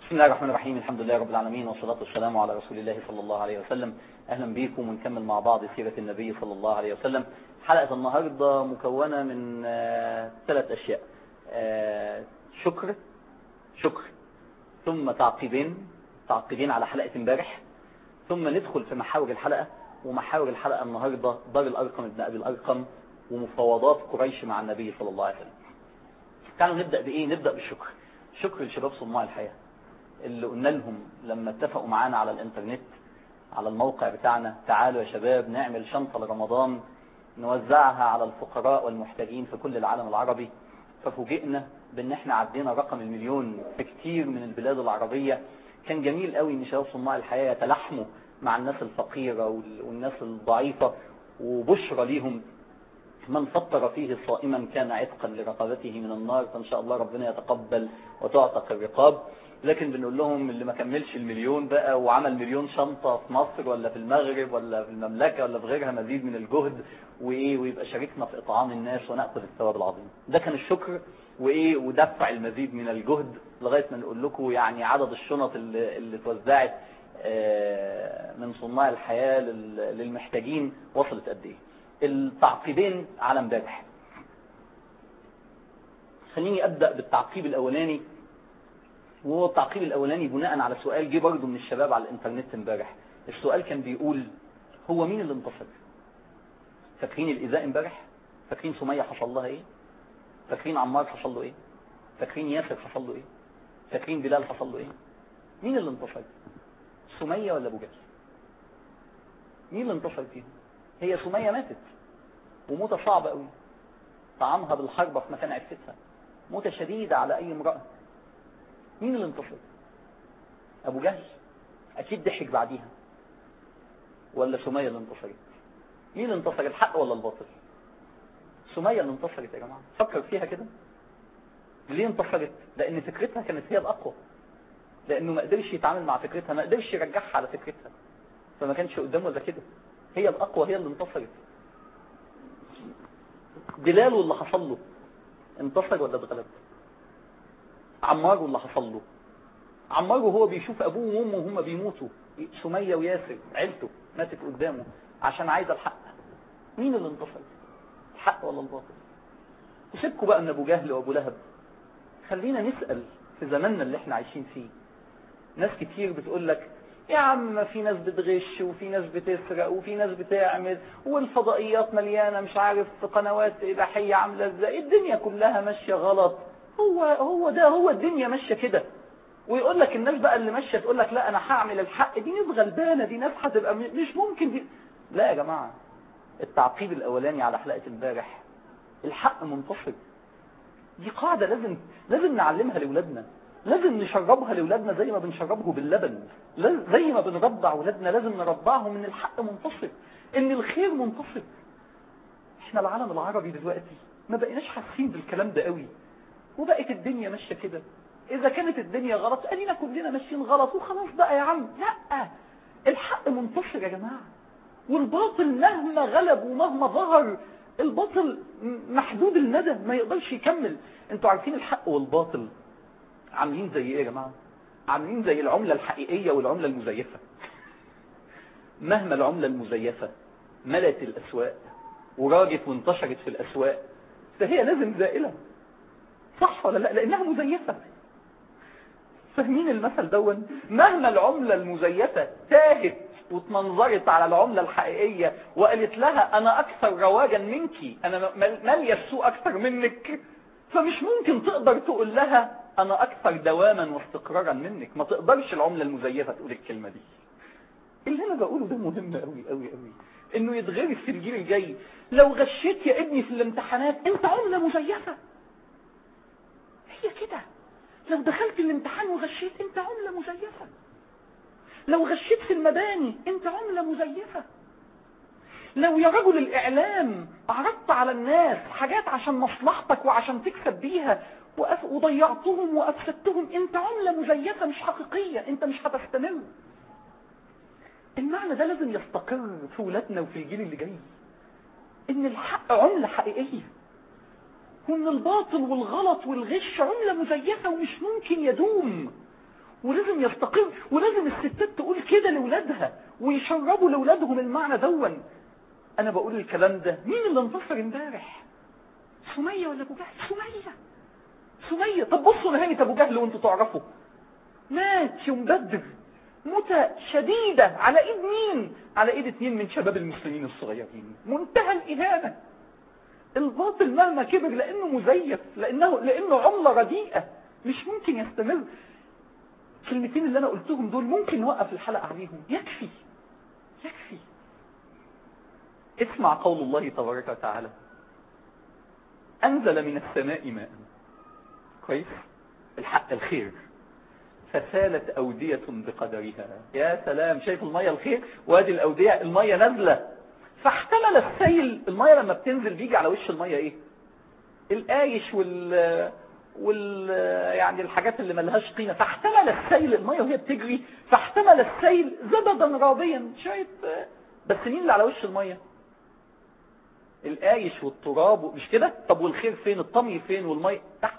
بسم الله الرحمن الرحيم الحمد لله رب العالمين والصلاة والسلام على رسول الله صلى الله عليه وسلم أهلا بكم ونكمل مع بعض سيرة النبي صلى الله عليه وسلم حلقة النهاردة مكونة من آه، ثلاث أشياء آه، شكر شكر ثم تعقيبين تعقيبين على حلقة امبارح ثم ندخل في محاور الحلقة ومحاور الحلقة النهاردة دار الأرقم ابن أبي الأرقم ومفاوضات قريش مع النبي صلى الله عليه وسلم تعالوا نبدأ بإيه نبدأ بالشكر شكر لشباب صناع الحياة اللي قلنا لهم لما اتفقوا معانا على الانترنت على الموقع بتاعنا تعالوا يا شباب نعمل شنطة لرمضان نوزعها على الفقراء والمحتاجين في كل العالم العربي ففوجئنا بان احنا عدينا رقم المليون في كتير من البلاد العربية كان جميل قوي ان شباب صناع الحياة يتلحموا مع الناس الفقيرة وال- والناس الضعيفة وبشرى ليهم من فطر فيه صائما كان عتقا لرقبته من النار فان شاء الله ربنا يتقبل وتعتق الرقاب لكن بنقول لهم اللي ما كملش المليون بقى وعمل مليون شنطة في مصر ولا في المغرب ولا في المملكة ولا في غيرها مزيد من الجهد وايه ويبقى شاركنا في اطعام الناس ونأخذ الثواب العظيم ده كان الشكر وايه ودفع المزيد من الجهد لغاية ما نقول لكم يعني عدد الشنط اللي, اللي اتوزعت آه، من صناع الحياة لل- للمحتاجين وصلت قد ايه التعقيبين على امبارح خليني ابدأ بالتعقيب الاولاني وهو التعقيب الاولاني بناء على سؤال جه برضه من الشباب على الانترنت امبارح السؤال كان بيقول هو مين اللي انتصر فاكرين الايذاء امبارح فاكرين سمية حصل لها ايه فاكرين عمار حصل له ايه فاكرين ياسر حصل له ايه فاكرين بلال حصل له ايه مين اللي انتصر سمية ولا ابو جهل مين اللي انتصر فيهم هي سمية ماتت وموتة صعبة قوي طعامها بالحربة في مكان عفتها موتة شديدة على اي امرأة مين اللي انتصر ابو جهل اكيد ضحك بعديها ولا سمية اللي انتصرت مين اللي انتصر الحق ولا الباطل سمية اللي انتصرت يا جماعة فكر فيها كده ليه انتصرت لان فكرتها كانت هي الاقوى لانه ما قدرش يتعامل مع فكرتها ما قدرش يرجعها على فكرتها فما كانش قدامه الا كده هي الاقوى هي اللي انتصرت بلال واللي حصل له انتصر ولا اتغلب عمار واللي حصل له عمار وهو بيشوف ابوه وامه وهم بيموتوا سمية وياسر عيلته ماتت قدامه عشان عايزه الحق مين اللي انتصر الحق ولا الباطل وسيبكوا بقى من ابو جهل وابو لهب خلينا نسأل في زماننا اللي احنا عايشين فيه ناس كتير بتقول لك يا عم في ناس بتغش وفي ناس بتسرق وفي ناس بتعمل والفضائيات مليانة مش عارف قنوات إباحية عاملة ازاي الدنيا كلها ماشية غلط هو هو ده هو الدنيا ماشية كده ويقول لك الناس بقى اللي ماشية تقول لك لا انا هعمل الحق دي ناس غلبانة دي ناس هتبقى م- مش ممكن دي لا يا جماعة التعقيب الاولاني على حلقة امبارح الحق منتصر دي قاعدة لازم لازم نعلمها لأولادنا لازم نشربها لأولادنا زي ما بنشربه باللبن لاز- زي ما بنرضع أولادنا لازم نرضعهم ان الحق منتصر ان الخير منتصر احنا العالم العربي دلوقتي ما بقيناش حاسين بالكلام ده قوي وبقت الدنيا ماشية كده اذا كانت الدنيا غلط ادينا كلنا ماشيين غلط وخلاص بقى يا عم لا الحق منتصر يا جماعة والباطل مهما غلب ومهما ظهر الباطل م- محدود المدى ما يقدرش يكمل انتوا عارفين الحق والباطل عاملين زي ايه يا جماعة عاملين زي العملة الحقيقية والعملة المزيفة مهما العملة المزيفة ملت الأسواق وراجت وانتشرت في الأسواق فهي لازم زائلة صح ولا لا لأنها مزيفة فاهمين المثل دون مهما العملة المزيفة تاهت واتمنظرت على العملة الحقيقية وقالت لها انا اكثر رواجا منك انا مال- مالية السوق اكثر منك فمش ممكن تقدر تقول لها انا اكثر دواما واستقرارا منك ما تقدرش العملة المزيفة تقول الكلمة دي اللي انا بقوله ده مهم قوي قوي قوي انه يتغرس في الجيل الجاي لو غشيت يا ابني في الامتحانات انت عملة مزيفة هي كده لو دخلت الامتحان وغشيت انت عملة مزيفة لو غشيت في المباني انت عملة مزيفة لو يا رجل الاعلام عرضت على الناس حاجات عشان مصلحتك وعشان تكسب بيها وأف... وضيعتهم وافسدتهم انت عملة مزيفة مش حقيقية انت مش هتستمر المعنى ده لازم يستقر في ولادنا وفي الجيل اللي جاي ان الحق عملة حقيقية وان الباطل والغلط والغش عملة مزيفة ومش ممكن يدوم ولازم يستقر ولازم الستات تقول كده لاولادها ويشربوا لاولادهم المعنى دون انا بقول الكلام ده مين اللي انتصر امبارح سمية ولا ابو جهل سمية سمية طب بصوا نهاية ابو جهل وانتوا تعرفوا مات يوم بدر موتة شديدة على ايد مين على ايد اتنين من شباب المسلمين الصغيرين منتهى الاهانة الباطل مهما كبر لانه مزيف لانه لانه عملة رديئة مش ممكن يستمر الكلمتين اللي انا قلتهم دول ممكن نوقف الحلقة عليهم يكفي يكفي اسمع قول الله تبارك وتعالى انزل من السماء ماء كويس الحق الخير فسالت أودية بقدرها يا سلام شايف المية الخير وادي الأودية المية نازلة فاحتمل السيل المية لما بتنزل بيجي على وش المية ايه القايش وال وال يعني الحاجات اللي ملهاش قيمة فاحتمل السيل المية وهي بتجري فاحتمل السيل زبدا رابيا شوية بس مين اللي على وش المية القايش والتراب مش كده طب والخير فين الطمي فين والمية تحت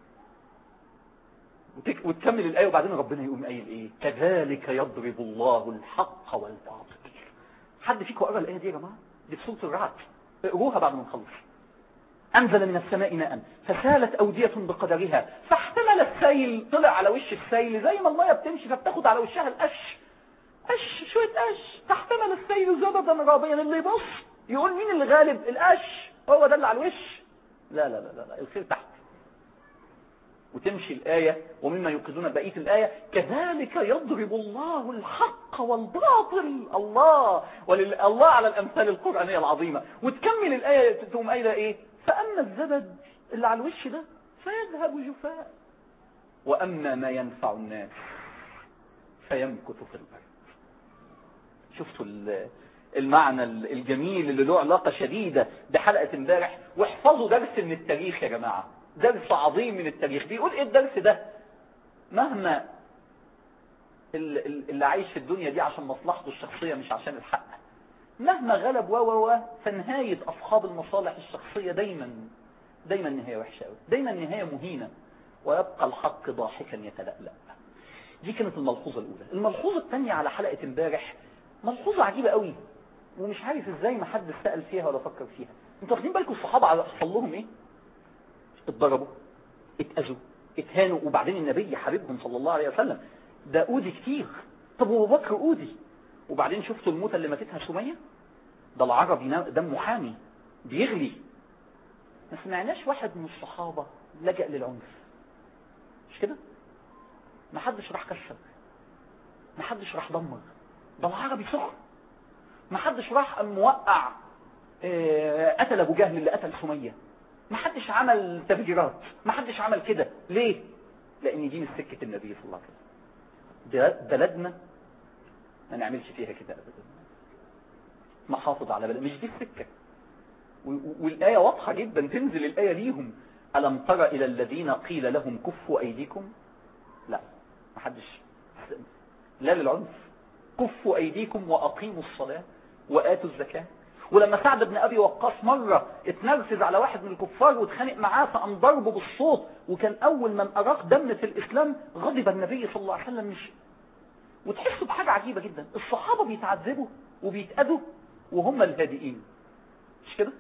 وتك... وتكمل الآية وبعدين ربنا يقوم قايل ايه كذلك يضرب الله الحق والباطل حد فيكم قرأ الآية دي يا جماعة دي في سورة الرعد اقروها بعد ما نخلص أنزل من السماء ماء فسالت أودية بقدرها فاحتمل السيل طلع على وش السيل زي ما المية بتمشي فبتاخد على وشها القش قش شوية قش فاحتمل السيل زبدا رابيا اللي يبص يقول مين اللي غالب القش هو ده اللي على الوش لا لا لا لا, لا. الخير تحت وتمشي الآية ومما يوقدون بقية الآية كذلك يضرب الله الحق والباطل الله ولل... الله على الأمثال القرآنية العظيمة وتكمل الآية تقوم قايلة إيه فأما الزبد اللي على الوش ده فيذهب جفاء وأما ما ينفع الناس فيمكث في الأرض شفتوا المعنى الجميل اللي له علاقة شديدة بحلقة امبارح واحفظوا درس من التاريخ يا جماعة درس عظيم من التاريخ بيقول ايه الدرس ده مهما اللي عايش في الدنيا دي عشان مصلحته الشخصية مش عشان الحق مهما غلب و و و فنهاية أصحاب المصالح الشخصية دايما دايما نهاية وحشة قوي دايما نهاية مهينة ويبقى الحق ضاحكا يتلألأ دي كانت الملحوظة الأولى الملحوظة الثانية على حلقة امبارح ملحوظة عجيبة قوي ومش عارف ازاي ما حد سأل فيها ولا فكر فيها انتوا واخدين بالكم الصحابة حصل لهم ايه اتضربوا اتأذوا اتهانوا وبعدين النبي حبيبهم صلى الله عليه وسلم ده أودي كتير طب وابو بكر أودي وبعدين شفتوا الموتة اللي ماتتها سمية ده العربي دمه حامي بيغلي ما سمعناش واحد من الصحابة لجأ للعنف مش كده ما حدش راح كسر ما حدش راح دمر ده العربي سخن ما حدش راح موقع اه قتل ابو جهل اللي قتل سميه ما حدش عمل تفجيرات ما حدش عمل كده ليه لان دي مش سكه النبي صلى الله عليه وسلم بلدنا ما نعملش فيها كده ابدا محافظ على بلد مش دي السكه والايه واضحه جدا تنزل الايه ليهم الم تر الى الذين قيل لهم كفوا ايديكم لا ما حدش لا للعنف كفوا ايديكم واقيموا الصلاه واتوا الزكاه ولما سعد بن ابي وقاص مرة اتنرفز على واحد من الكفار واتخانق معاه فقام ضربه بالصوت وكان اول من اراق دم في الاسلام غضب النبي صلى الله عليه وسلم مش وتحسوا بحاجة عجيبة جدا الصحابة بيتعذبوا وبيتأذوا وهم الهادئين مش كده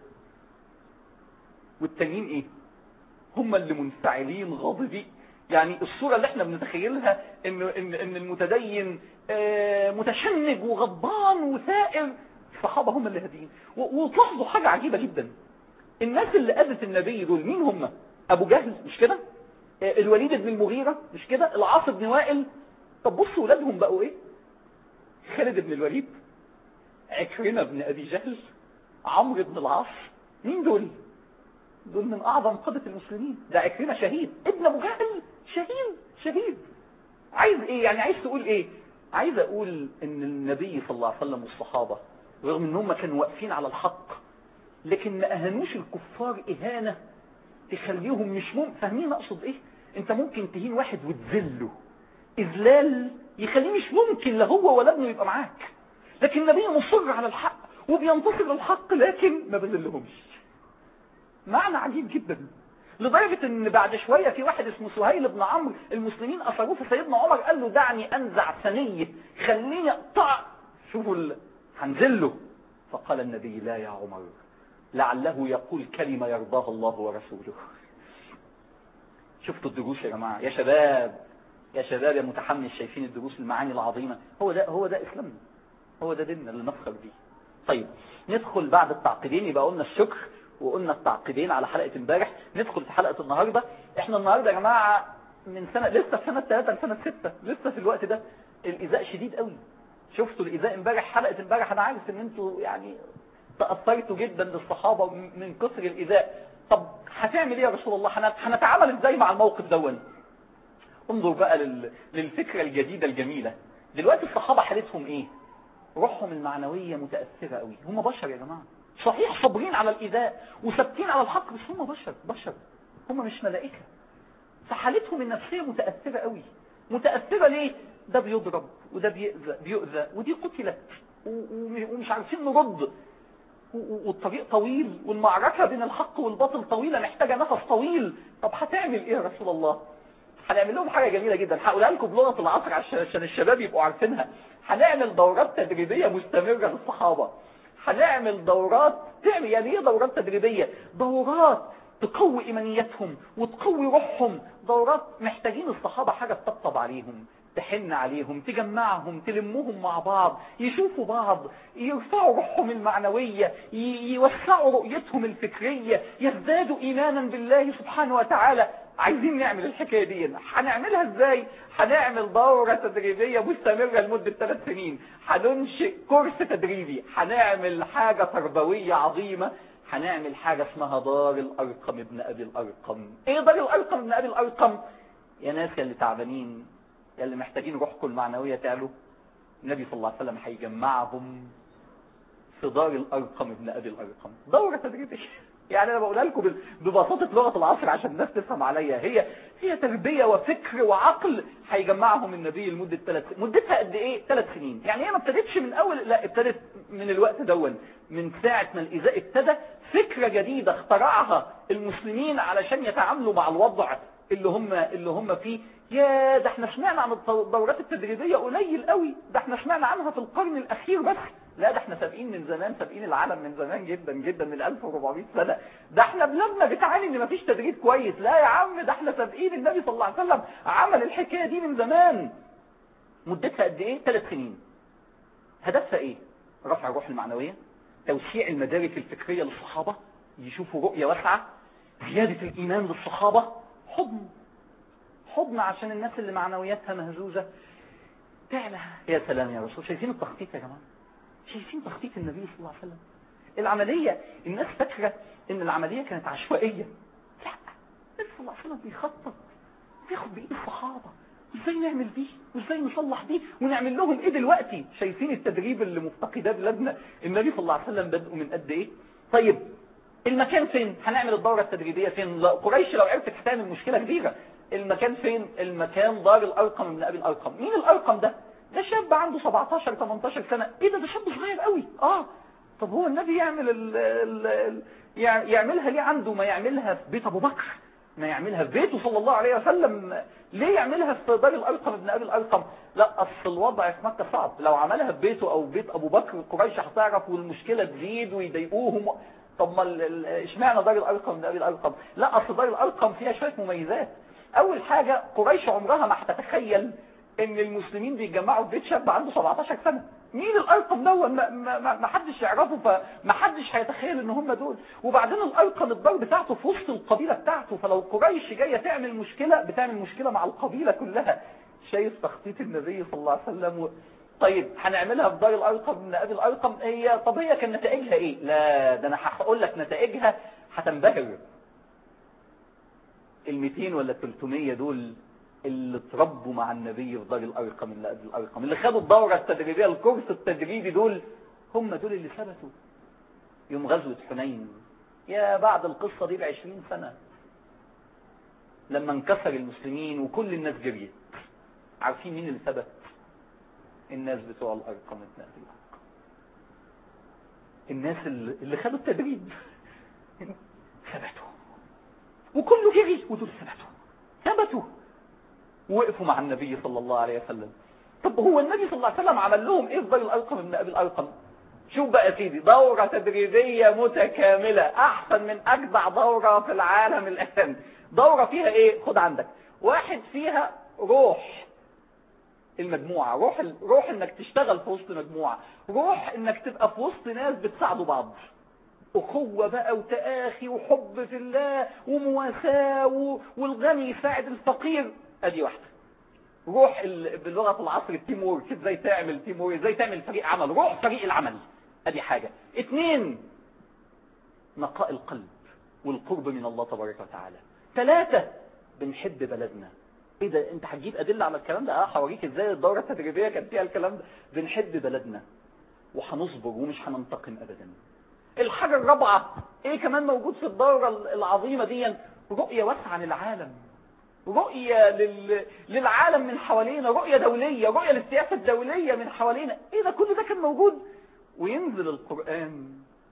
والتانيين ايه هم اللي منفعلين غاضبين يعني الصورة اللي احنا بنتخيلها ان, إن, إن المتدين آه متشنج وغضبان وثائر الصحابة هم اللي هاديين وتلاحظوا حاجة عجيبة جدا الناس اللي أذت النبي دول مين هم أبو جهل مش كده آه الوليد بن المغيرة مش كده العاص بن وائل طب بصوا ولادهم بقوا ايه خالد بن الوليد عكرمة بن أبي جهل عمرو بن العاص مين دول دول من أعظم قادة المسلمين ده عكرمة شهيد ابن أبو جهل شهيد شهيد عايز ايه يعني عايز تقول ايه عايز اقول ان النبي صلى الله عليه وسلم والصحابة رغم ان هم كانوا واقفين على الحق لكن ما اهانوش الكفار اهانة تخليهم مش مم فاهمين اقصد ايه انت ممكن تهين واحد وتذله اذلال يخليه مش ممكن لا هو ولا ابنه يبقى معاك لكن النبي مصر على الحق وبينتصر للحق لكن ما بذلهمش معنى عجيب جدا لدرجة ان بعد شوية في واحد اسمه سهيل بن عمرو المسلمين اثروه فسيدنا عمر قال له دعني انزع ثنية خليني اقطع شوفوا ال... هنزله فقال النبي لا يا عمر لعله يقول كلمة يرضاها الله ورسوله شفتوا الدروس يا جماعة يا شباب يا شباب يا متحمس شايفين الدروس المعاني العظيمة هو ده هو ده اسلامنا هو ده ديننا اللي نفخر بيه طيب ندخل بعد التعقيدين يبقى قلنا الشكر وقلنا التعقيدين على حلقة امبارح ندخل في حلقة النهاردة احنا النهاردة يا جماعة من سنة لسه في سنة 3 لسنة 6 لسه في الوقت ده الإيذاء شديد قوي شفتوا الإيذاء امبارح حلقة امبارح انا عارف ان انتوا يعني تأثرتوا جدا بالصحابة من كثر الإيذاء طب هتعمل ايه يا رسول الله هنتعامل ازاي مع الموقف دون انظر بقى لل... للفكرة الجديدة الجميلة دلوقتي الصحابة حالتهم ايه روحهم المعنوية متأثرة قوي هم بشر يا جماعة صحيح صابرين على الإيذاء وثابتين على الحق بس هم بشر بشر هم مش ملائكة فحالتهم النفسية متأثرة قوي متأثرة ليه ده بيضرب وده بيؤذى بيؤذى ودي قتلت ومش عارفين نرد والطريق طويل والمعركة بين الحق والباطل طويلة محتاجة نفس طويل طب هتعمل ايه يا رسول الله هنعمل لهم حاجة جميلة جدا هقولها لكم بلغة العصر عشان الشباب يبقوا عارفينها هنعمل دورات تدريبية مستمرة للصحابة هنعمل دورات تعمل يعني ايه دورات تدريبية دورات تقوي ايمانيتهم وتقوي روحهم دورات محتاجين الصحابة حاجة تطبطب عليهم تحن عليهم تجمعهم تلمهم مع بعض يشوفوا بعض يرفعوا روحهم المعنوية يوسعوا رؤيتهم الفكرية يزدادوا ايمانا بالله سبحانه وتعالى عايزين نعمل الحكاية دي هنعملها ازاي هنعمل دورة تدريبية مستمرة لمدة ثلاث سنين هننشئ كورس تدريبي هنعمل حاجة تربوية عظيمة هنعمل حاجة اسمها دار الأرقم ابن أبي الأرقم ايه دار الأرقم ابن أبي الأرقم يا ناس يا اللي تعبانين يا اللي محتاجين روحكم المعنوية تعلوا النبي صلى الله عليه وسلم هيجمعهم في دار الأرقم ابن أبي الأرقم دورة تدريبية يعني انا بقولها لكم ببساطة لغة العصر عشان الناس تفهم عليا هي هي تربية وفكر وعقل هيجمعهم النبي لمدة ثلاث مدتها قد ايه ثلاث سنين يعني هي ما ابتدتش من اول لا ابتدت من الوقت دون من ساعة ما الايذاء ابتدى فكرة جديدة اخترعها المسلمين علشان يتعاملوا مع الوضع اللي هم اللي هم فيه يا ده احنا سمعنا عن الدورات التدريبية قليل قوي ده احنا سمعنا عنها في القرن الاخير بس لا ده احنا سابقين من زمان سابقين العالم من زمان جدا جدا من 1400 سنة ده احنا بلادنا بتعاني ان مفيش تدريب كويس لا يا عم ده احنا سابقين النبي صلى الله عليه وسلم عمل الحكاية دي من زمان مدتها قد ايه ثلاث سنين هدفها ايه رفع الروح المعنوية توسيع المدارك الفكرية للصحابة يشوفوا رؤية واسعة زيادة الايمان للصحابة حضن حضن عشان الناس اللي معنوياتها مهزوزة تعلى يا سلام يا رسول شايفين التخطيط يا جماعة شايفين تخطيط النبي صلى الله عليه وسلم العملية الناس فاكرة ان العملية كانت عشوائية لا النبي صلى الله عليه وسلم بيخطط بياخد بايد الصحابة ازاي نعمل دي وازاي نصلح دي ونعمل لهم ايه دلوقتي شايفين التدريب اللي مفتقداه بلادنا النبي صلى الله عليه وسلم بدأوا من قد ايه طيب المكان فين هنعمل الدورة التدريبية فين قريش لو عرفت هتعمل مشكلة كبيرة المكان فين المكان دار الارقم من ابي الارقم مين الارقم ده ده شاب عنده 17 18 سنة ايه ده ده شاب صغير قوي اه طب هو النبي يعمل ال ال ال يعملها ليه عنده ما يعملها في بيت ابو بكر ما يعملها في بيته صلى الله عليه وسلم ليه يعملها في دار الارقم ابن ابي الارقم لا اصل الوضع في مكة صعب لو عملها في بيته او بيت ابو بكر قريش هتعرف والمشكلة تزيد ويضايقوهم طب ما اشمعنى دار الارقم ابن ابي الارقم لا اصل دار الارقم فيها شوية مميزات اول حاجة قريش عمرها ما هتتخيل ان المسلمين بيتجمعوا في بيت شاب عنده 17 سنة مين الارقم دول ما, ما, ما حدش يعرفه فما حدش هيتخيل ان هم دول وبعدين الارقم الدار بتاعته في وسط القبيلة بتاعته فلو قريش جاية تعمل مشكلة بتعمل مشكلة مع القبيلة كلها شايف تخطيط النبي صلى الله عليه وسلم و... طيب هنعملها في دار الارقم من ابي الارقم هي طب هي كان نتائجها ايه لا ده انا هقول لك نتائجها هتنبهر ال 200 ولا 300 دول اللي اتربوا مع النبي في دار الارقم اللي قبل الارقم اللي خدوا الدورة التدريبية الكورس التدريبي دول هم دول اللي ثبتوا يوم غزوة حنين يا بعد القصة دي بعشرين سنة لما انكسر المسلمين وكل الناس جريت عارفين مين اللي ثبت الناس بتوع الارقم ابن ابي الارقم الناس اللي خدوا التدريب ثبتوا وكله جري ودول ثبتوا ثبتوا وقفوا مع النبي صلى الله عليه وسلم طب هو النبي صلى الله عليه وسلم عمل لهم ايه في دار الارقم ابن ابي الارقم شوف بقى يا سيدي دورة تدريبية متكاملة احسن من اجدع دورة في العالم الان دورة فيها ايه خد عندك واحد فيها روح المجموعة روح ال... روح انك تشتغل في وسط مجموعة روح انك تبقى في وسط ناس بتساعدوا بعض أخوة بقى وتآخي وحب في الله ومواساة و... والغني يساعد الفقير ادي واحدة روح ال... بلغة العصر التيم وورك ازاي تعمل تيم وورك ازاي تعمل فريق عمل روح فريق العمل ادي حاجة اتنين نقاء القلب والقرب من الله تبارك وتعالى ثلاثة بنحب بلدنا ايه ده انت هتجيب ادله على الكلام ده اه هوريك ازاي الدوره التدريبيه كان فيها الكلام ده بنحب بلدنا وهنصبر ومش هننتقم ابدا الحاجه الرابعه ايه كمان موجود في الدوره العظيمه دي رؤيه واسعه عن العالم رؤية لل... للعالم من حوالينا رؤية دولية رؤية للسياسة الدولية من حوالينا ايه ده كل ده كان موجود وينزل القرآن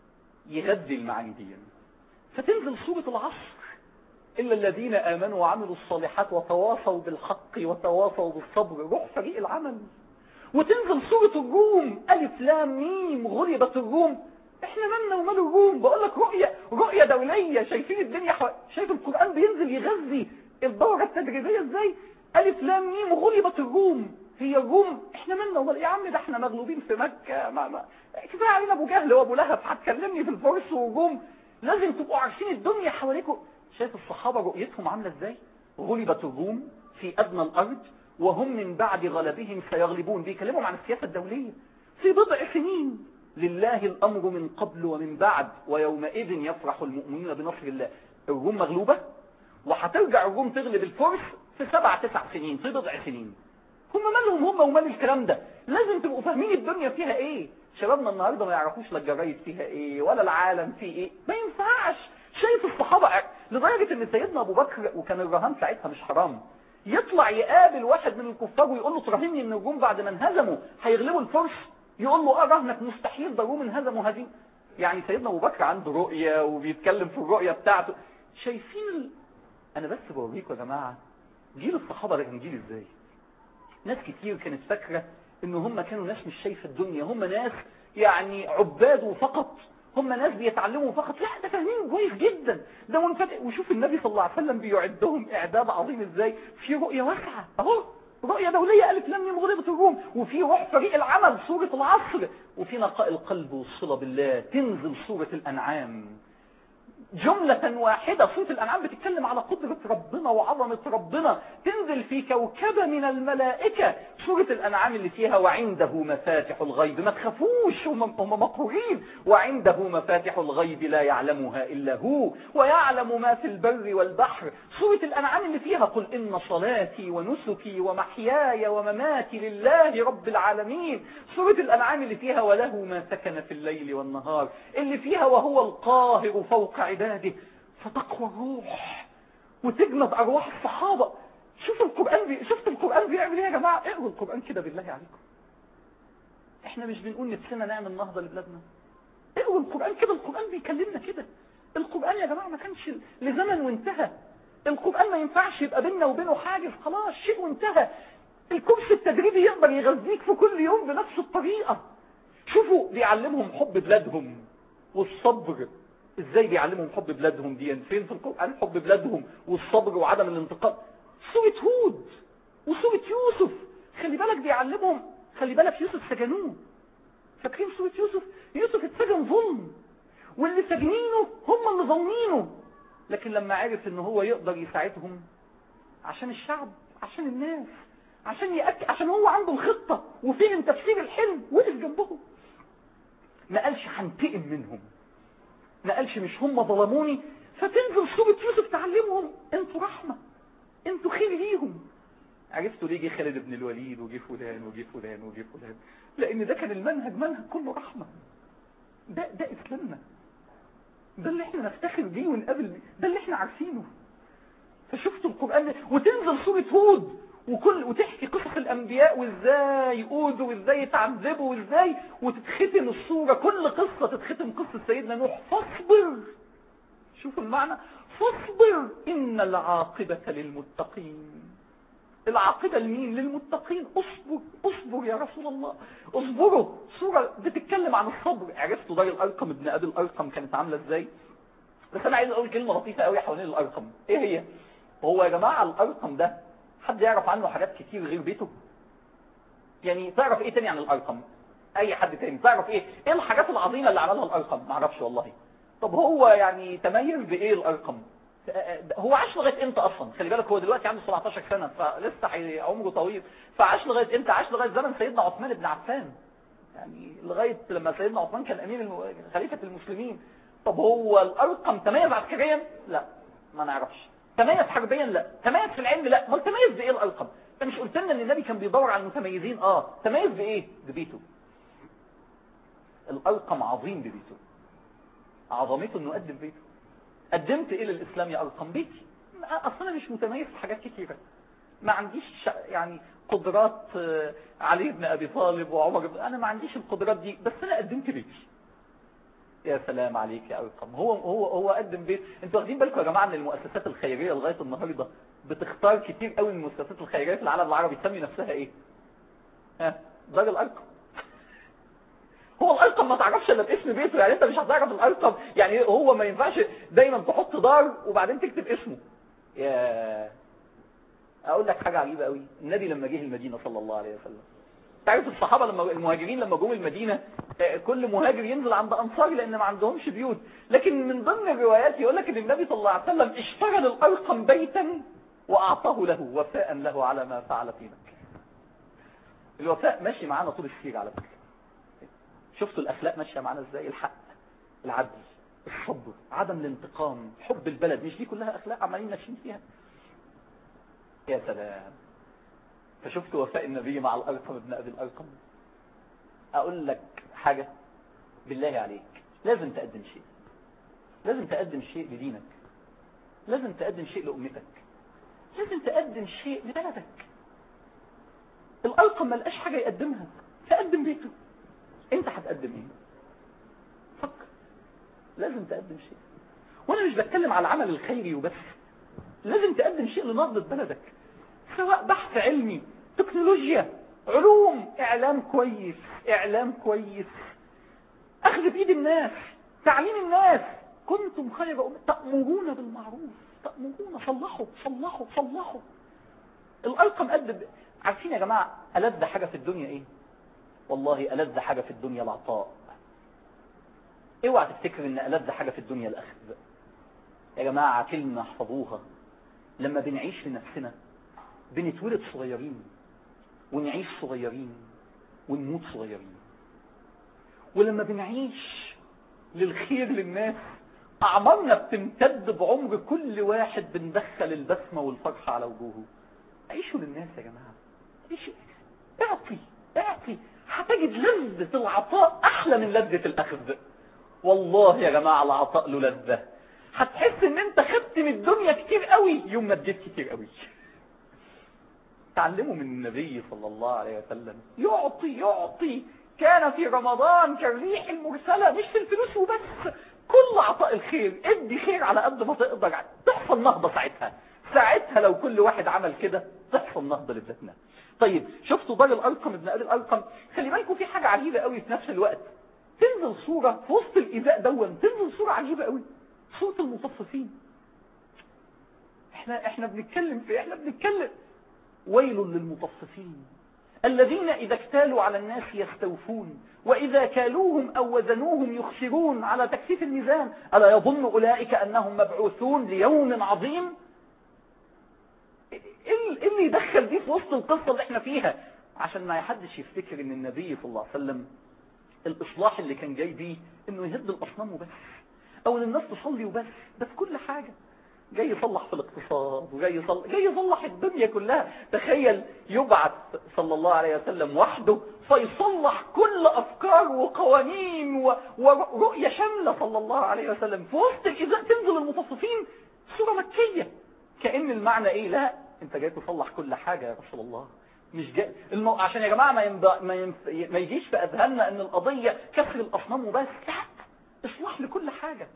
يغذي المعاني دي فتنزل سورة العصر إلا الذين آمنوا وعملوا الصالحات وتواصوا بالحق وتواصوا بالصبر روح فريق العمل وتنزل سورة الروم ألف لام ميم غلبت الروم احنا مالنا ومال الروم بقول لك رؤية رؤية دولية شايفين الدنيا حو... شايف القرآن بينزل يغذي الدورة التدريبية ازاي ألف لام ميم غلبت الروم هي الروم احنا مالنا ومال يا عم ده احنا مغلوبين في مكة ما ما كفاية علينا ابو جهل وابو لهب هتكلمني في الفرس والروم لازم تبقوا عارفين الدنيا حواليكم شايف الصحابة رؤيتهم عاملة ازاي غلبت الروم في أدنى الأرض وهم من بعد غلبهم سيغلبون بيكلمهم عن السياسة الدولية في بضع سنين لله الأمر من قبل ومن بعد ويومئذ يفرح المؤمنين بنصر الله الروم مغلوبة وهترجع الروم تغلب الفرس في سبع تسع سنين في بضع سنين هم مالهم هم ومال الكلام ده لازم تبقوا فاهمين الدنيا فيها ايه شبابنا النهاردة ما يعرفوش لا الجرايد فيها ايه ولا العالم فيه ايه ما ينفعش شايف الصحابة لدرجة ان سيدنا ابو بكر وكان الرهان ساعتها مش حرام يطلع يقابل واحد من الكفار ويقول له تراهني ان الروم بعد ما انهزموا هيغلبوا الفرس يقول له اه رهنك مستحيل ده الروم انهزموا هزيمة يعني سيدنا ابو بكر عنده رؤية وبيتكلم في الرؤية بتاعته شايفين ال... انا بس بوريكم يا جماعة جيل الصحابة ده كان جيل ازاي ناس كتير كانت فاكرة ان هم كانوا ناس مش شايفة الدنيا هم ناس يعني عباد وفقط هم ناس بيتعلموا فقط لا ده فاهمين كويس جدا ده منفتح وشوف النبي صلى الله عليه وسلم بيعدهم اعداد عظيم ازاي في رؤية واسعة اهو رؤية دولية ألف لم يم غلبة الروم وفي روح فريق العمل سورة العصر وفي نقاء القلب والصلة بالله تنزل سورة الأنعام جملة واحدة سورة الأنعام بتتكلم على قدرة ربنا وعظمة ربنا تنزل في كوكبة من الملائكة سورة الأنعام اللي فيها وعنده مفاتح الغيب ما تخافوش هم هم مقهورين وعنده مفاتح الغيب لا يعلمها إلا هو ويعلم ما في البر والبحر سورة الأنعام اللي فيها قل إن صلاتي ونسكي ومحياي ومماتي لله رب العالمين سورة الأنعام اللي فيها وله ما سكن في الليل والنهار اللي فيها وهو القاهر فوق عباده عباده فتقوى الروح وتجمد أرواح الصحابة شوف القرآن بي... شفت القرآن بيعمل ايه يا جماعة اقروا القرآن كده بالله عليكم احنا مش بنقول نفسنا نعمل نهضة لبلادنا اقروا القرآن كده القرآن بيكلمنا كده القرآن يا جماعة ما كانش لزمن وانتهى القرآن ما ينفعش يبقى بيننا وبينه حاجز خلاص شيء وانتهى الكورس التدريبي يقدر يغذيك في كل يوم بنفس الطريقة شوفوا بيعلمهم حب بلادهم والصبر ازاي بيعلمهم حب بلادهم دي فين في القرآن حب بلادهم والصبر وعدم الانتقام سورة هود وسورة يوسف خلي بالك بيعلمهم خلي بالك يوسف سجنوه فاكرين سورة يوسف يوسف اتسجن ظلم واللي سجنينه هم اللي ظلمينه لكن لما عرف ان هو يقدر يساعدهم عشان الشعب عشان الناس عشان يأكد عشان هو عنده الخطة وفهم تفسير الحلم وقف جنبهم ما قالش هنتقم منهم ما قالش مش هم ظلموني فتنزل سورة يوسف تعلمهم انتوا رحمة انتوا خير ليهم عرفتوا ليه جه خالد بن الوليد وجه فلان وجه فلان وجه فلان لان ده كان المنهج منهج كله رحمة ده ده اسلامنا ده اللي احنا نفتخر بيه ونقابل بيه ده اللي احنا عارفينه فشفتوا القرآن وتنزل سورة هود وكل وتحكي قصص الانبياء وازاي يؤودوا وازاي يتعذبوا وازاي وتتختم الصورة كل قصة تتختم قصة سيدنا نوح فاصبر شوفوا المعنى فاصبر إن العاقبة للمتقين العاقبة لمين للمتقين اصبر اصبر يا رسول الله اصبروا سورة بتتكلم عن الصبر عرفتوا دار الأرقم ابن أبي الأرقم كانت عاملة ازاي بس أنا عايز أقول كلمة لطيفة قوي حوالين الأرقم ايه هي هو يا جماعة الأرقم ده حد يعرف عنه حاجات كتير غير بيته يعني تعرف ايه تاني عن الأرقم اي حد تاني تعرف ايه ايه الحاجات العظيمة اللي عملها الأرقم معرفش والله طب هو يعني تميز بايه الأرقم هو عاش لغاية امتى اصلا خلي بالك هو دلوقتي عنده 17 سنة فلسه حي... عمره طويل فعاش لغاية امتى عاش لغاية زمن سيدنا عثمان بن عفان يعني لغاية لما سيدنا عثمان كان امير الم... خليفة المسلمين طب هو الارقم تميز عسكريا لا ما نعرفش تميز حربيا لا تميز في العلم لا ما تميز بايه الارقم انت مش قلت لنا ان النبي كان بيدور على المتميزين اه تميز بايه ببيته الارقم عظيم ببيته عظمته انه قدم بيته قدمت ايه للاسلام يا ارقم بيتي اصلا انا مش متميز في حاجات كتيرة ما عنديش يعني قدرات علي بن ابي طالب وعمر بن انا ما عنديش القدرات دي بس انا قدمت بيتي يا سلام عليك يا ارقم هو هو هو قدم بيت انتوا واخدين بالكم يا جماعه ان المؤسسات الخيريه لغايه النهارده بتختار كتير قوي من المؤسسات الخيريه في العالم العربي تسمي نفسها ايه ها دار الارقم هو الارقم ما تعرفش الا باسم بيته يعني انت مش هتعرف الارقم يعني هو ما ينفعش دايما تحط دار وبعدين تكتب اسمه يا اقول لك حاجه عجيبه قوي النبي لما جه المدينه صلى الله عليه وسلم تعرف الصحابه لما المهاجرين لما جم المدينه كل مهاجر ينزل عند انصار لان ما عندهمش بيوت لكن من ضمن الروايات يقول لك ان النبي صلى الله عليه وسلم اشترى للارقم بيتا واعطاه له وفاء له على ما فعل في مكه الوفاء ماشي معانا طول السير على فكره شفتوا الاخلاق ماشيه معانا ازاي الحق العدل الصبر عدم الانتقام حب البلد مش دي كلها اخلاق عمالين ماشيين فيها يا سلام فشفت وفاء النبي مع الارقم ابن ابي الارقم اقول لك حاجة بالله عليك لازم تقدم شيء لازم تقدم شيء لدينك لازم تقدم شيء لأمتك لازم تقدم شيء لبلدك الأرقم ما لقاش حاجة يقدمها فقدم بيته انت هتقدم ايه فكر لازم تقدم شيء وانا مش بتكلم على العمل الخيري وبس لازم تقدم شيء لنهضة بلدك سواء بحث علمي تكنولوجيا علوم اعلام كويس اعلام كويس اخذ بايد الناس تعليم الناس كنتم خير أمة تأمرون بالمعروف تأمرون صلحوا صلحوا صلحوا الأرقم قد عارفين يا جماعة ألذ حاجة في الدنيا ايه والله ألذ حاجة في الدنيا العطاء اوعى تفتكر ان ألذ حاجة في الدنيا الأخذ يا جماعة كلمة احفظوها لما بنعيش لنفسنا بنتولد صغيرين ونعيش صغيرين ونموت صغيرين ولما بنعيش للخير للناس أعمارنا بتمتد بعمر كل واحد بندخل البسمة والفرحة على وجوهه عيشوا للناس يا جماعة عيشوا اعطي اعطي هتجد لذة العطاء أحلى من لذة الأخذ والله يا جماعة العطاء له لذة هتحس ان انت خدت من الدنيا كتير قوي يوم ما اديت كتير قوي تعلموا من النبي صلى الله عليه وسلم يعطي يعطي كان في رمضان كالريح المرسلة مش في الفلوس وبس كل عطاء الخير ادي خير على قد ما تقدر تحصل نهضة ساعتها ساعتها لو كل واحد عمل كده تحصل نهضة لبلادنا طيب شفتوا دار الأرقم ابن أبي الأرقم خلي بالكم في حاجة عجيبة قوي في نفس الوقت تنزل صورة في وسط الإيذاء دون تنزل صورة عجيبة قوي صورة المطففين احنا احنا بنتكلم في احنا بنتكلم ويل للمطففين الذين إذا اكتالوا على الناس يستوفون وإذا كالوهم أو وزنوهم يخسرون على تكثيف الميزان ألا يظن أولئك أنهم مبعوثون ليوم عظيم إيه اللي يدخل دي في وسط القصة اللي احنا فيها عشان ما يحدش يفتكر ان النبي صلى الله عليه وسلم الإصلاح اللي كان جاي بيه انه يهد الأصنام وبس او ان الناس تصلي وبس ده في كل حاجة جاي يصلح في الاقتصاد وجاي يصلح جاي يصلح الدنيا كلها تخيل يبعث صلى الله عليه وسلم وحده فيصلح كل افكار وقوانين و... ورؤية شاملة صلى الله عليه وسلم في وسط الاذاء تنزل المطففين سورة مكية كأن المعنى ايه لا انت جاي تصلح كل حاجة يا رسول الله مش جاي المو... عشان يا جماعة ما, ينب... ما, ينف... ما يجيش في اذهاننا ان القضية كسر الاصنام وبس لا اصلاح لكل حاجة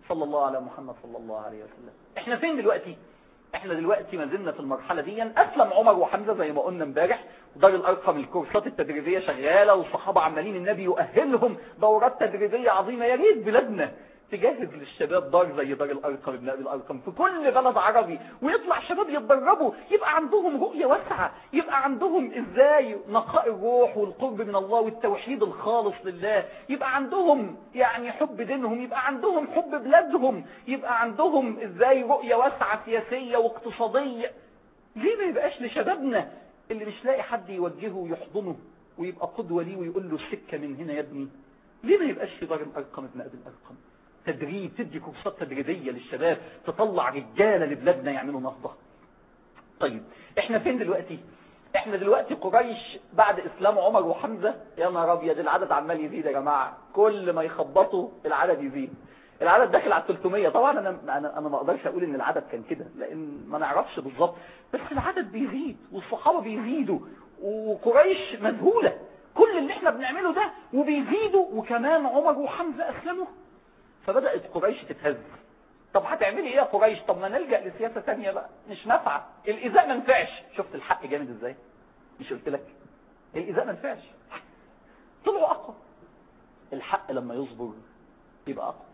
صلى الله على محمد صلى الله عليه وسلم احنا فين دلوقتي احنا دلوقتي ما زلنا في المرحله دي اسلم عمر وحمزه زي ما قلنا امبارح ودار الارقم الكورسات التدريبيه شغاله والصحابه عمالين النبي يؤهلهم دورات تدريبيه عظيمه يا ريت بلادنا تجهز للشباب دار زي دار الارقم ابن ابي الارقم في كل بلد عربي ويطلع شباب يتدربوا يبقى عندهم رؤيه واسعه يبقى عندهم ازاي نقاء الروح والقرب من الله والتوحيد الخالص لله يبقى عندهم يعني حب دينهم يبقى عندهم حب بلادهم يبقى عندهم ازاي رؤيه واسعه سياسيه واقتصاديه ليه ما يبقاش لشبابنا اللي مش لاقي حد يوجهه ويحضنه ويبقى قدوه ليه ويقول له السكه من هنا يا ابني ليه ما يبقاش في دار الارقم ابن ابي الارقم تدريب تدي كورسات تدريبية للشباب تطلع رجالة لبلادنا يعملوا نهضة طيب احنا فين دلوقتي احنا دلوقتي قريش بعد اسلام عمر وحمزة يا نهار ابيض العدد عمال يزيد يا جماعة كل ما يخبطوا العدد يزيد العدد داخل على 300 طبعا انا انا انا ما اقدرش اقول ان العدد كان كده لان ما نعرفش بالظبط بس العدد بيزيد والصحابه بيزيدوا وقريش مذهوله كل اللي احنا بنعمله ده وبيزيدوا وكمان عمر وحمزه اسلموا فبدأت قريش تتهز طب هتعملي ايه يا قريش طب ما نلجأ لسياسة تانية بقى مش نافعة الإزاء ما نفعش شفت الحق جامد ازاي مش قلت لك الإزاء ما نفعش طلعوا أقوى الحق لما يصبر يبقى أقوى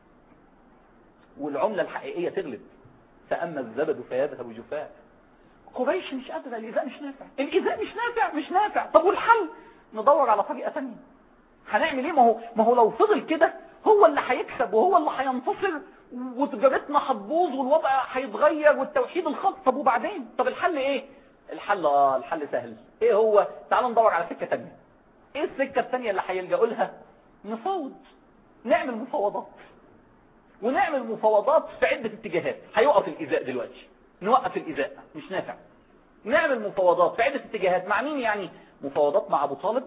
والعملة الحقيقية تغلب فأما الزبد فيذهب جفاء قريش مش قادرة الإزاء مش نافع الإزاء مش نافع مش نافع طب والحل ندور على طريقة ثانيه هنعمل ايه ما هو ما هو لو فضل كده هو اللي هيكسب وهو اللي هينتصر وتجارتنا هتبوظ والوضع هيتغير والتوحيد الخاص طب وبعدين طب الحل ايه الحل اه الحل سهل ايه هو تعالوا ندور على سكه ثانيه ايه السكه الثانيه اللي هيلجأوا لها نفاوض نعمل مفاوضات ونعمل مفاوضات في عده اتجاهات هيوقف الايذاء دلوقتي نوقف الايذاء مش نافع نعمل مفاوضات في عده اتجاهات مع مين يعني مفاوضات مع ابو طالب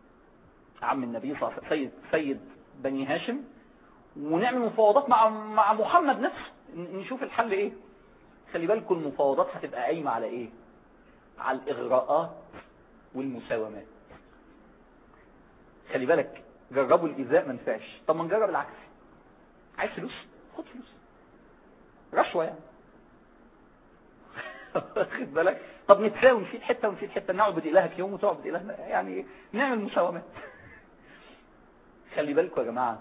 عم النبي صلى الله عليه وسلم سيد سيد بني هاشم ونعمل مفاوضات مع مع محمد نفسه نشوف الحل ايه خلي بالكم المفاوضات هتبقى قايمه على ايه على الاغراءات والمساومات خلي بالك جربوا الايذاء ما نفعش طب ما نجرب العكس عايز فلوس خد فلوس رشوه يعني واخد بالك طب نتساوي نشيل حته ونشيل حته نعبد الهك يوم وتعبد الهنا يعني نعمل مساومات خلي بالكم يا جماعة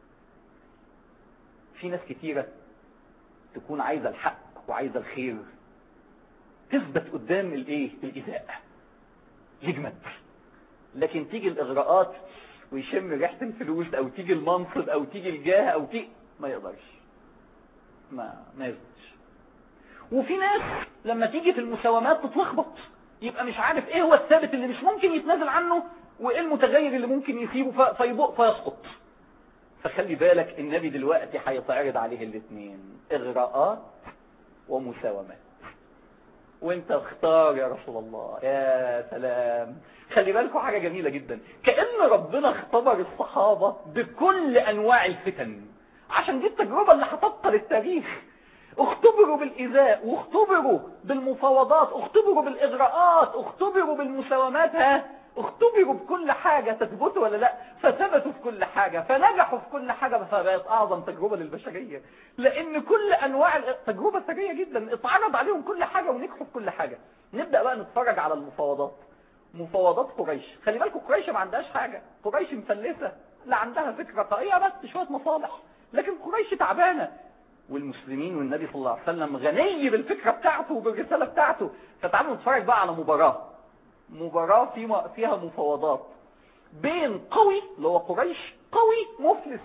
في ناس كتيرة تكون عايزة الحق وعايزة الخير تثبت قدام الايه الايذاء يجمد لكن تيجي الاغراءات ويشم ريحة الفلوس او تيجي المنصب او تيجي الجاه او تيجي ما يقدرش ما ما يثبتش وفي ناس لما تيجي في المساومات تتلخبط يبقى مش عارف ايه هو الثابت اللي مش ممكن يتنازل عنه وايه المتغير اللي ممكن يسيبه فيضوء فيسقط فخلي بالك النبي دلوقتي هيتعرض عليه الاثنين اغراءات ومساومات وانت اختار يا رسول الله يا سلام خلي بالكم حاجة جميلة جدا كأن ربنا اختبر الصحابة بكل انواع الفتن عشان دي التجربة اللي هتبقى للتاريخ اختبروا بالإيذاء واختبروا بالمفاوضات اختبروا بالإغراءات اختبروا بالمساومات ها اختبروا بكل حاجة تثبتوا ولا لا فثبتوا في كل حاجة فنجحوا في كل حاجة فبقت أعظم تجربة للبشرية لأن كل أنواع تجربة ثرية جدا اتعرض عليهم كل حاجة ونجحوا في كل حاجة نبدأ بقى نتفرج على المفاوضات مفاوضات قريش خلي بالكم قريش ما عندهاش حاجة قريش مفلسة لا عندها فكرة طائية بس شوية مصالح لكن قريش تعبانة والمسلمين والنبي صلى الله عليه وسلم غني بالفكرة بتاعته وبالرسالة بتاعته فتعالوا نتفرج بقى على مباراة مباراة فيما فيها مفاوضات بين قوي اللي هو قريش قوي مفلس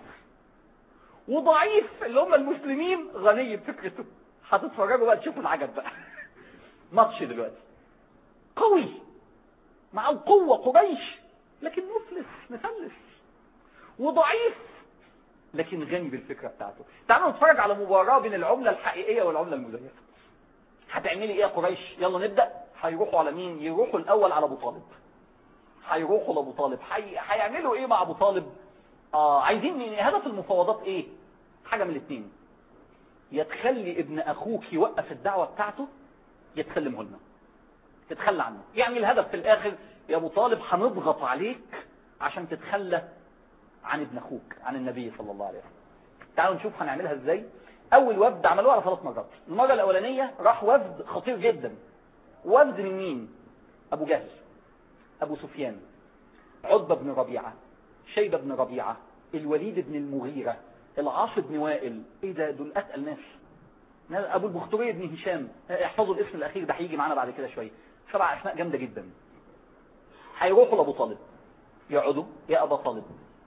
وضعيف اللي هم المسلمين غني بفكرته هتتفرجوا بقى تشوفوا العجب بقى ماتش دلوقتي قوي مع القوة قريش لكن مفلس مفلس وضعيف لكن غني بالفكرة بتاعته تعالوا نتفرج على مباراة بين العملة الحقيقية والعملة المزيفة هتعملي ايه يا قريش يلا نبدأ هيروحوا على مين يروحوا الاول على ابو طالب هيروحوا لابو طالب هيعملوا ايه مع ابو طالب اه عايزين هدف المفاوضات ايه حاجة من الاثنين يا تخلي ابن اخوك يوقف الدعوة بتاعته يا تسلمه لنا تتخلى عنه يعني الهدف في الاخر يا ابو طالب هنضغط عليك عشان تتخلى عن ابن اخوك عن النبي صلى الله عليه وسلم تعالوا نشوف هنعملها ازاي اول وفد عملوها على ثلاث مرات المره الاولانيه راح وفد خطير جدا وفد من مين ابو جهل ابو سفيان عتبه بن ربيعه شيبه بن ربيعه الوليد بن المغيره العاص بن وائل ايه ده دول اتقل ناس ابو البختري بن هشام احفظوا الاسم الاخير ده هيجي معانا بعد كده شويه سبع اسماء جامده جدا هيروحوا لابو طالب يقعدوا يا ابا طالب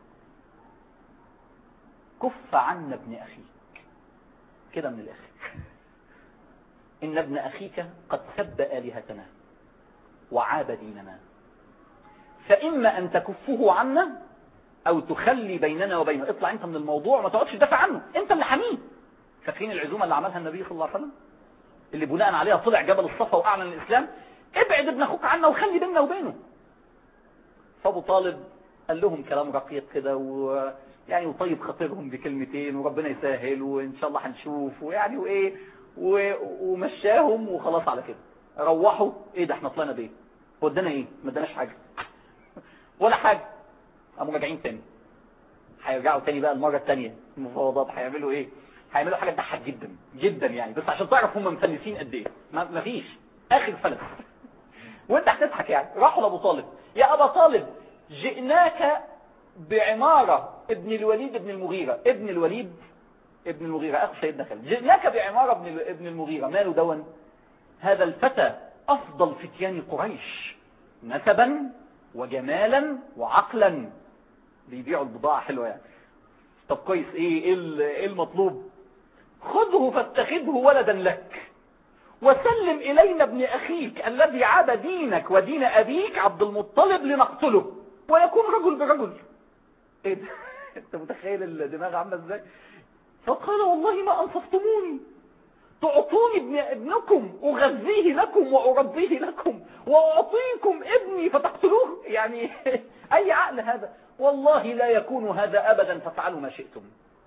كف عنا ابن اخيك كده من الاخر ان ابن اخيك قد سب الهتنا وعاب ديننا فاما ان تكفه عنا او تخلي بيننا وبينه اطلع انت من الموضوع وما تقعدش تدافع عنه انت اللي حميه فاكرين العزومه اللي عملها النبي صلى الله عليه وسلم اللي بناء عليها طلع جبل الصفا واعلن الاسلام ابعد ابن اخوك عنا وخلي بيننا وبينه فابو طالب قال لهم كلام رقيق كده ويعني وطيب خاطرهم بكلمتين وربنا يسهل وان شاء الله هنشوف ويعني وايه و... ومشاهم وخلاص على كده روحوا ايه ده احنا طلعنا بايه ودانا ايه ما اداناش حاجه ولا حاجه قاموا راجعين تاني هيرجعوا تاني بقى المره الثانيه المفاوضات هيعملوا ايه هيعملوا حاجه تضحك جدا جدا يعني بس عشان تعرف هم مفلسين قد ايه ما فيش اخر فلس وانت هتضحك يعني راحوا لابو طالب يا ابا طالب جئناك بعمارة ابن الوليد ابن المغيرة ابن الوليد ابن المغيرة اخو سيدنا خالد جئناك بعمارة ابن ابن المغيرة ماله دون هذا الفتى افضل فتيان قريش نسبا وجمالا وعقلا بيبيعوا البضاعة حلوة يعني طب كويس ايه ايه المطلوب خذه فاتخذه ولدا لك وسلم إلينا ابن أخيك الذي عاب دينك ودين أبيك عبد المطلب لنقتله ويكون رجل برجل ايه ده انت متخيل الدماغ عامله ازاي فقال والله ما انصفتموني تعطوني ابن ابنكم اغذيه لكم واربيه لكم واعطيكم ابني فتقتلوه يعني اي عقل هذا والله لا يكون هذا ابدا فافعلوا ما شئتم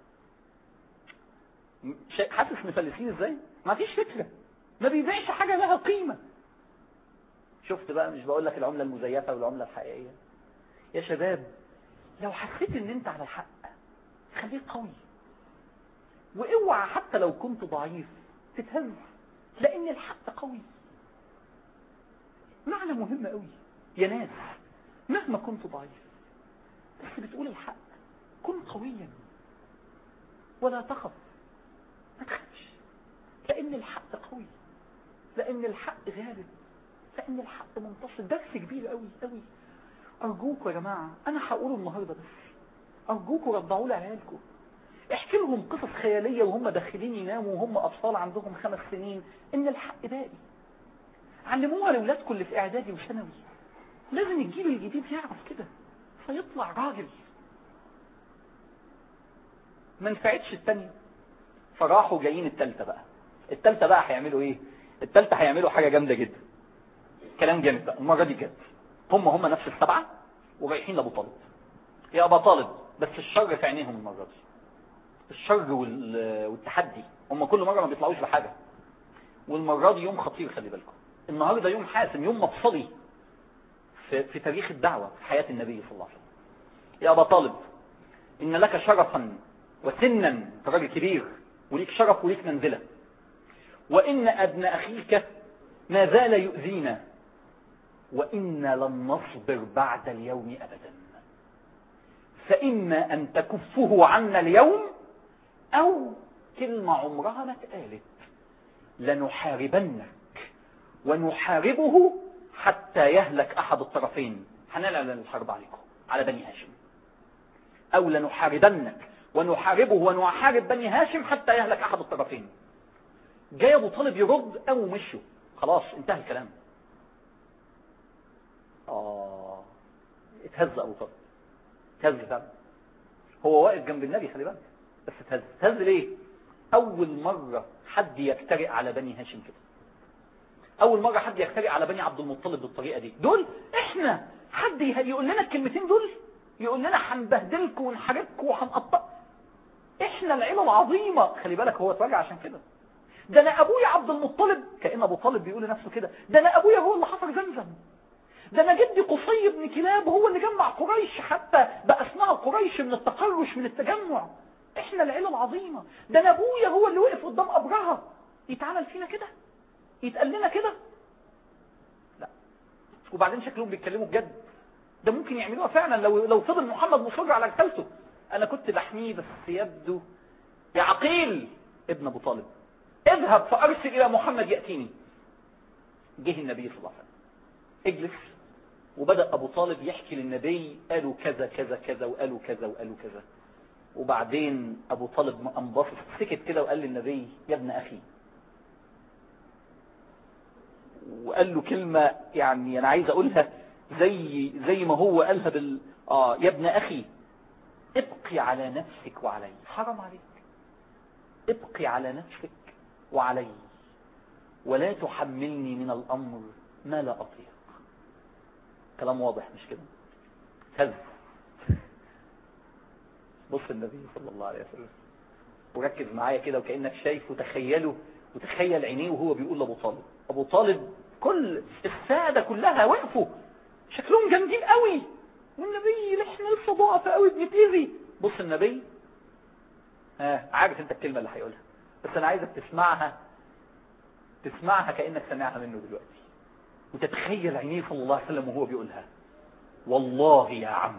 حاسس مفلسين ازاي ما فيش فكره ما بيبيعش حاجه لها قيمه شفت بقى مش بقول لك العمله المزيفه والعمله الحقيقيه يا شباب لو حسيت ان انت على الحق خليك قوي واوعى حتى لو كنت ضعيف تتهز لان الحق قوي معنى مهم قوي يا ناس مهما كنت ضعيف بس بتقول الحق كن قويا ولا تخف ما تخافش لان الحق قوي لان الحق غالب لان الحق منتصر درس كبير قوي قوي ارجوكوا يا جماعه انا هقوله النهارده بس ارجوكوا رضعوا لي عيالكم احكي لهم قصص خياليه وهم داخلين يناموا وهم اطفال عندهم خمس سنين ان الحق باقي علموها لاولادكم اللي في اعدادي وثانوي لازم الجيل الجديد يعرف كده فيطلع راجل ما نفعتش التانية فراحوا جايين التالتة بقى التالتة بقى هيعملوا ايه التالتة هيعملوا حاجة جامدة جدا كلام جامد بقى المرة دي جد هم هم نفس السبعة ورايحين لابو طالب يا ابا طالب بس الشر في عينيهم المرة دي الشر والتحدي هم كل مرة ما بيطلعوش بحاجة والمرة دي يوم خطير خلي بالكم النهاردة يوم حاسم يوم مفصلي في, في تاريخ الدعوة في حياة النبي صلى الله عليه وسلم يا أبا طالب إن لك شرفا وسنا راجل كبير وليك شرف وليك منزلة وإن ابن أخيك ما زال يؤذينا وإنا لن نصبر بعد اليوم أبدا فإما أن تكفه عنا اليوم أو كلمة عمرها ما اتقالت لنحاربنك ونحاربه حتى يهلك أحد الطرفين هنعلن الحرب عليكم على بني هاشم أو لنحاربنك ونحاربه ونحارب بني هاشم حتى يهلك أحد الطرفين جاي أبو طالب يرد أو مشوا خلاص انتهى الكلام آه اتهز أبو طالب اتهز فعلا هو واقف جنب النبي خلي بالك بس اتهز اتهز ليه أول مرة حد يجترئ على بني هاشم كده أول مرة حد يجترئ على بني عبد المطلب بالطريقة دي دول إحنا حد يقول لنا الكلمتين دول يقول لنا هنبهدلكم ونحاربكم وهنقطع إحنا العيلة العظيمة خلي بالك هو اتراجع عشان كده ده أنا أبويا عبد المطلب كأن أبو طالب بيقول لنفسه كده ده أنا أبويا هو اللي حفر زمزم ده أنا جدي قصي بن كلاب هو اللي جمع قريش حتى بقى اسمها قريش من التقرش من التجمع احنا العيله العظيمه ده انا ابويا هو اللي وقف قدام قبرها يتعمل فينا كده يتقال لنا كده لا وبعدين شكلهم بيتكلموا بجد ده ممكن يعملوها فعلا لو لو فضل محمد مصر على رسالته انا كنت بحميه بس يبدو يا عقيل ابن ابو طالب اذهب فارسل الى محمد ياتيني جه النبي صلى الله عليه وسلم اجلس وبدأ أبو طالب يحكي للنبي قالوا كذا كذا كذا وقالوا كذا وقالوا كذا وبعدين أبو طالب انبسط سكت كده وقال للنبي يا ابن أخي وقال له كلمة يعني أنا عايز أقولها زي زي ما هو قالها بال آه يا ابن أخي ابقي على نفسك وعلي حرام عليك ابقي على نفسك وعلي ولا تحملني من الأمر ما لا أطيق كلام واضح مش كده هز بص النبي صلى الله عليه وسلم وركز معايا كده وكأنك شايف وتخيله وتخيل عينيه وهو بيقول لأبو طالب أبو طالب كل السادة كلها وقفوا شكلهم جامدين قوي والنبي احنا لسه ضعف قوي بنتأذي بص النبي ها عارف انت الكلمة اللي هيقولها بس انا عايزك تسمعها تسمعها كأنك سامعها منه دلوقتي وتتخيل عينيه صلى الله عليه وسلم وهو بيقولها والله يا عم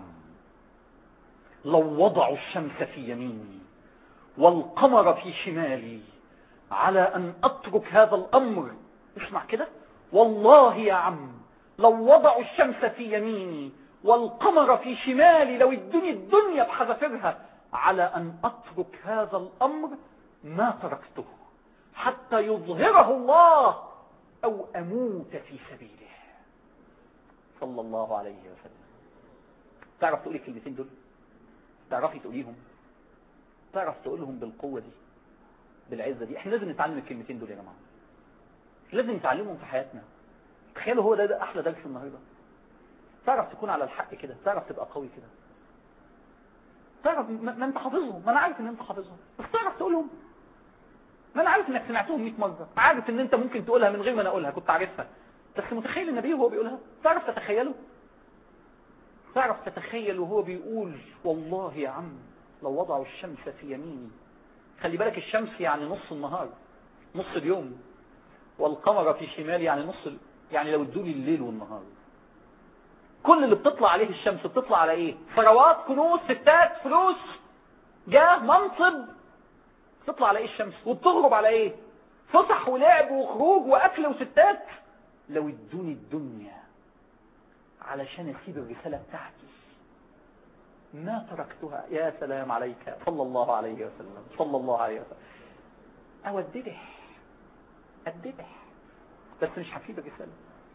لو وضعوا الشمس في يميني والقمر في شمالي على أن أترك هذا الأمر اسمع كده والله يا عم لو وضعوا الشمس في يميني والقمر في شمالي لو ادوني الدنيا بحذافيرها على أن أترك هذا الأمر ما تركته حتى يظهره الله أو أموت في سبيله صلى الله عليه وسلم تعرف تقولي الكلمتين دول تعرفي تقوليهم تعرف تقولهم بالقوة دي بالعزة دي احنا لازم نتعلم الكلمتين دول يا جماعة لازم نتعلمهم في حياتنا تخيلوا هو ده, ده أحلى درس النهاردة تعرف تكون على الحق كده تعرف تبقى قوي كده تعرف ما, ما انت حافظهم ما انا عارف ان انت حافظهم بس تعرف تقولهم ما انا عارف انك سمعتهم 100 مرة عارف ان انت ممكن تقولها من غير ما انا اقولها كنت عارفها بس متخيل النبي وهو بيقولها تعرف تتخيله تعرف تتخيل وهو بيقول والله يا عم لو وضعوا الشمس في يميني خلي بالك الشمس يعني نص النهار نص اليوم والقمر في شمالي يعني نص ال... يعني لو ادوني الليل والنهار كل اللي بتطلع عليه الشمس بتطلع على ايه ثروات كنوز ستات فلوس جاه منصب تطلع على ايه الشمس وبتغرب على ايه فسح ولعب وخروج واكل وستات لو ادوني الدنيا علشان اسيب الرسالة بتاعتي ما تركتها يا سلام عليك صلى الله عليه وسلم صلى الله عليه وسلم او اددح اددح بس مش هسيب الرسالة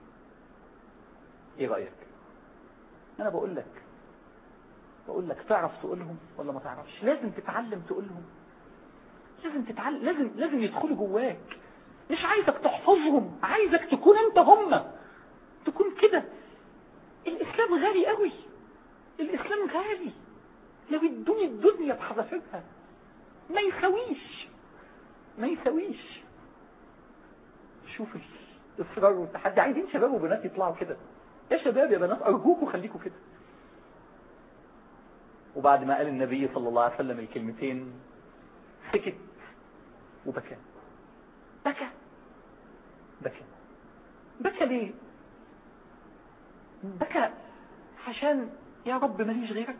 ايه رأيك انا بقول لك بقول لك تعرف تقولهم ولا ما تعرفش لازم تتعلم تقولهم لازم تتعلم لازم لازم يدخلوا جواك مش عايزك تحفظهم عايزك تكون انت هم تكون كده الاسلام غالي قوي الاسلام غالي لو ادوني الدنيا بحذافيرها ما يساويش ما يساويش شوف الاصرار والتحدي عايزين شباب وبنات يطلعوا كده يا شباب يا بنات ارجوكم خليكم كده وبعد ما قال النبي صلى الله عليه وسلم الكلمتين سكت وبكى بكى بكى بكى ليه بكى عشان يا رب ماليش غيرك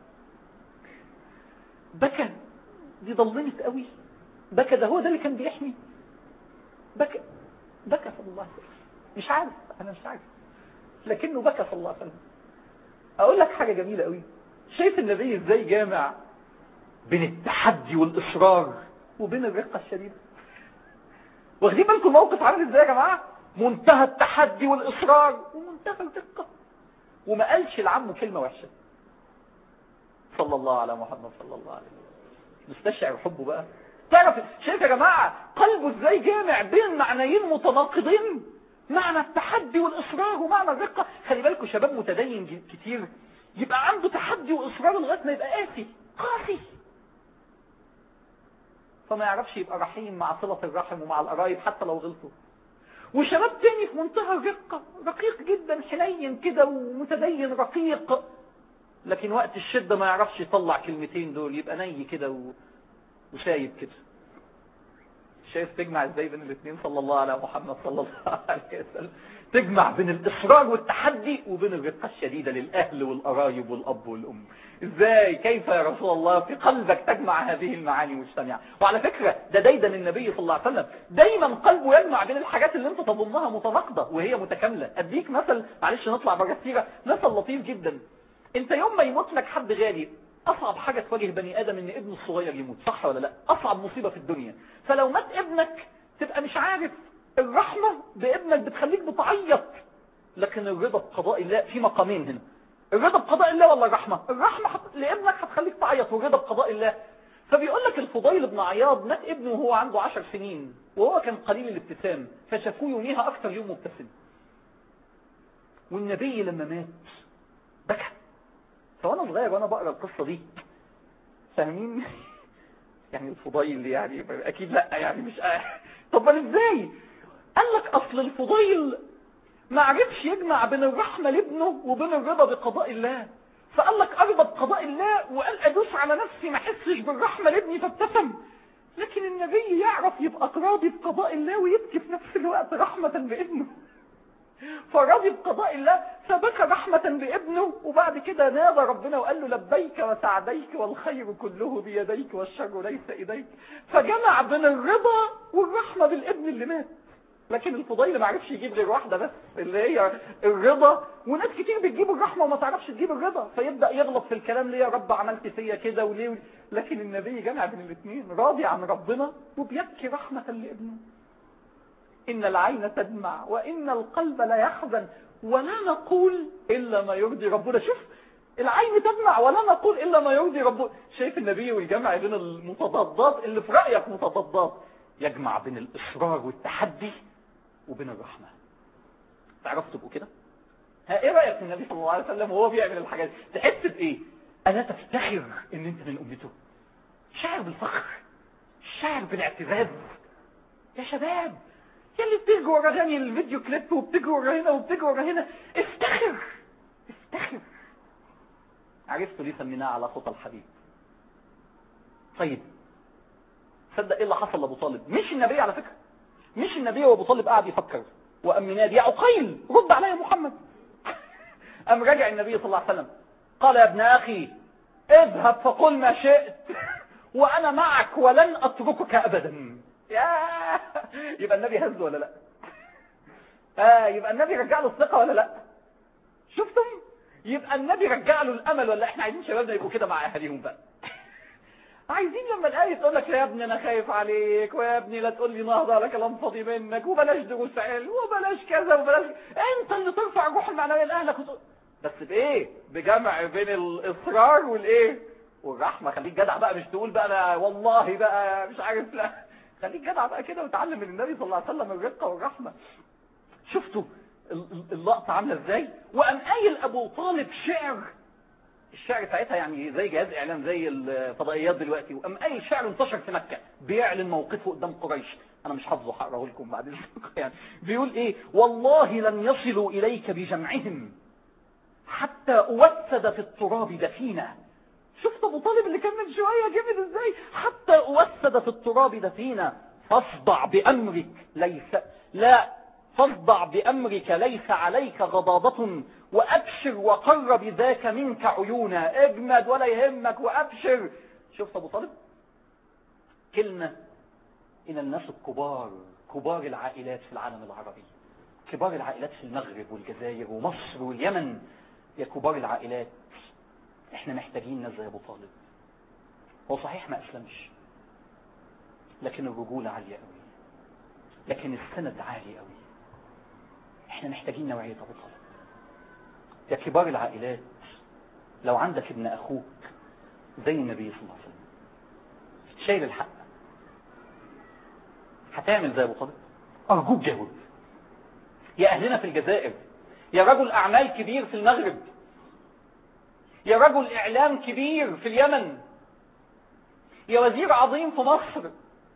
بكى دي ضلمت قوي بكى ده هو ده اللي كان بيحمي بكى بكى صلى الله عليه وسلم مش عارف انا مش عارف لكنه بكى صلى الله عليه وسلم اقول لك حاجة جميلة قوي شايف النبي ازاي جامع بين التحدي والاصرار وبين الرقة الشديدة واخدين بالكم الموقف عامل ازاي يا جماعة منتهى التحدي والاصرار ومنتهى الرقة وما قالش لعمه كلمة وحشة صلى الله على محمد صلى الله عليه وسلم مستشعر حبه بقى تعرف شايف يا جماعة قلبه ازاي جامع بين معنيين متناقضين معنى التحدي والإصرار ومعنى الرقة خلي بالكم شباب متدين كتير يبقى عنده تحدي وإصرار لغاية ما يبقى قاسي قاسي فما يعرفش يبقى رحيم مع صلة الرحم ومع القرايب حتى لو غلطوا وشباب تاني في منتهى الرقة رقيق جدا حنين كده ومتدين رقيق لكن وقت الشدة ما يعرفش يطلع كلمتين دول يبقى ني كده و... وسايب كده شايف تجمع ازاي بين الاثنين صلى الله على محمد صلى الله عليه وسلم تجمع بين الاصرار والتحدي وبين الرقة الشديدة للاهل والقرايب والاب والام ازاي كيف يا رسول الله في قلبك تجمع هذه المعاني مجتمعة وعلى فكرة ده دايما النبي صلى الله عليه وسلم دايما قلبه يجمع بين الحاجات اللي انت تظنها متناقضة وهي متكاملة اديك مثل معلش نطلع بره السيرة مثل لطيف جدا انت يوم ما يموت لك حد غالي اصعب حاجة تواجه بني ادم ان ابنه الصغير يموت صح ولا لا اصعب مصيبة في الدنيا فلو مات ابنك تبقى مش عارف الرحمة بابنك بتخليك بتعيط لكن الرضا بقضاء الله في مقامين هنا الرضا بقضاء الله ولا الرحمة الرحمة حت... لابنك هتخليك تعيط والرضا بقضاء الله فبيقول لك الفضيل بن عياض مات ابنه وهو عنده عشر سنين وهو كان قليل الابتسام فشافوه يوميها اكثر يوم مبتسم والنبي لما مات بكى فوانا صغير وانا بقرا القصه دي فاهمين يعني الفضيل يعني اكيد لا يعني مش طب ما ازاي قال لك اصل الفضيل ما عرفش يجمع بين الرحمة لابنه وبين الرضا بقضاء الله فقال لك ارضى بقضاء الله وقال ادوس على نفسي ما احسش بالرحمة لابني فابتسم لكن النبي يعرف يبقى راضي بقضاء الله ويبكي في نفس الوقت رحمة بابنه فراضي بقضاء الله فبكى رحمة بابنه وبعد كده نادى ربنا وقال له لبيك وسعديك والخير كله بيديك والشر ليس إيديك فجمع بين الرضا والرحمة بالابن اللي مات لكن الفضيل ما عرفش يجيب غير واحدة بس اللي هي الرضا وناس كتير بتجيب الرحمة وما تعرفش تجيب الرضا فيبدأ يغلط في الكلام ليه يا رب عملت فيا كده وليه لكن النبي جمع بين الاثنين راضي عن ربنا وبيبكي رحمة لابنه إن العين تدمع وإن القلب لا يحزن ولا نقول إلا ما يرضي ربنا شوف العين تدمع ولا نقول إلا ما يرضي ربنا شايف النبي والجمع بين المتضادات اللي في رأيك متضادات يجمع بين الإصرار والتحدي وبين الرحمة تعرف تبقوا كده ها ايه رأيك في النبي صلى الله عليه وسلم وهو بيعمل الحاجات تحس بايه الا تفتخر ان انت من امته شعر بالفخر شعر بالاعتزاز يا شباب يا اللي بتجروا ورا غني الفيديو كليب وبتجروا ورا هنا وبتجروا ورا هنا افتخر افتخر عرفتوا ليه سميناه على خطى الحبيب طيب صدق ايه اللي حصل لابو طالب مش النبي على فكرة مش النبي وابو طالب قاعد يفكر وام نادي يا عقيل رد عليا محمد ام رجع النبي صلى الله عليه وسلم قال يا ابن اخي اذهب فقل ما شئت وانا معك ولن اتركك ابدا يا يبقى النبي هز ولا لا آه يبقى النبي رجع له الثقة ولا لا شفتم يبقى النبي رجع له الامل ولا احنا عايزين شبابنا يبقوا كده مع اهاليهم بقى عايزين لما الآية تقول لك يا ابني أنا خايف عليك ويا ابني لا تقول لي نهضة على كلام فاضي منك وبلاش دروس علم وبلاش كذا وبلاش أنت اللي ترفع الروح المعنوية لأهلك وتقول بس بإيه؟ بجمع بين الإصرار والإيه؟ والرحمة خليك جدع بقى مش تقول بقى أنا والله بقى مش عارف لا خليك جدع بقى كده وتعلم من النبي صلى الله عليه وسلم الرقة والرحمة شفتوا اللقطة عاملة ازاي وقام قايل ابو طالب شعر الشعر ساعتها يعني زي جهاز اعلام زي الفضائيات دلوقتي وقام قايل شعر انتشر في مكة بيعلن موقفه قدام قريش انا مش حافظه هقراه لكم بعد اذنكم يعني بيقول ايه والله لن يصلوا اليك بجمعهم حتى اوسد في التراب دفينا شفت ابو طالب اللي كان من شوية جامد ازاي حتى اوسد في التراب دفينا فاصدع بامرك ليس لا فاصدع بأمرك ليس عليك غضاضة وأبشر وقر بذاك منك عيونا اجمد ولا يهمك وأبشر شفت أبو طالب كلمة إلى الناس الكبار كبار العائلات في العالم العربي كبار العائلات في المغرب والجزائر ومصر واليمن يا كبار العائلات احنا محتاجين ناس زي أبو طالب هو صحيح ما أسلمش لكن الرجولة عالية قوي لكن السند عالي قوي احنا محتاجين نوعية ابو طالب يا كبار العائلات لو عندك ابن اخوك زي النبي صلى الله عليه وسلم شايل الحق هتعمل زي ابو طالب ارجوك جاوب يا اهلنا في الجزائر يا رجل اعمال كبير في المغرب يا رجل اعلام كبير في اليمن يا وزير عظيم في مصر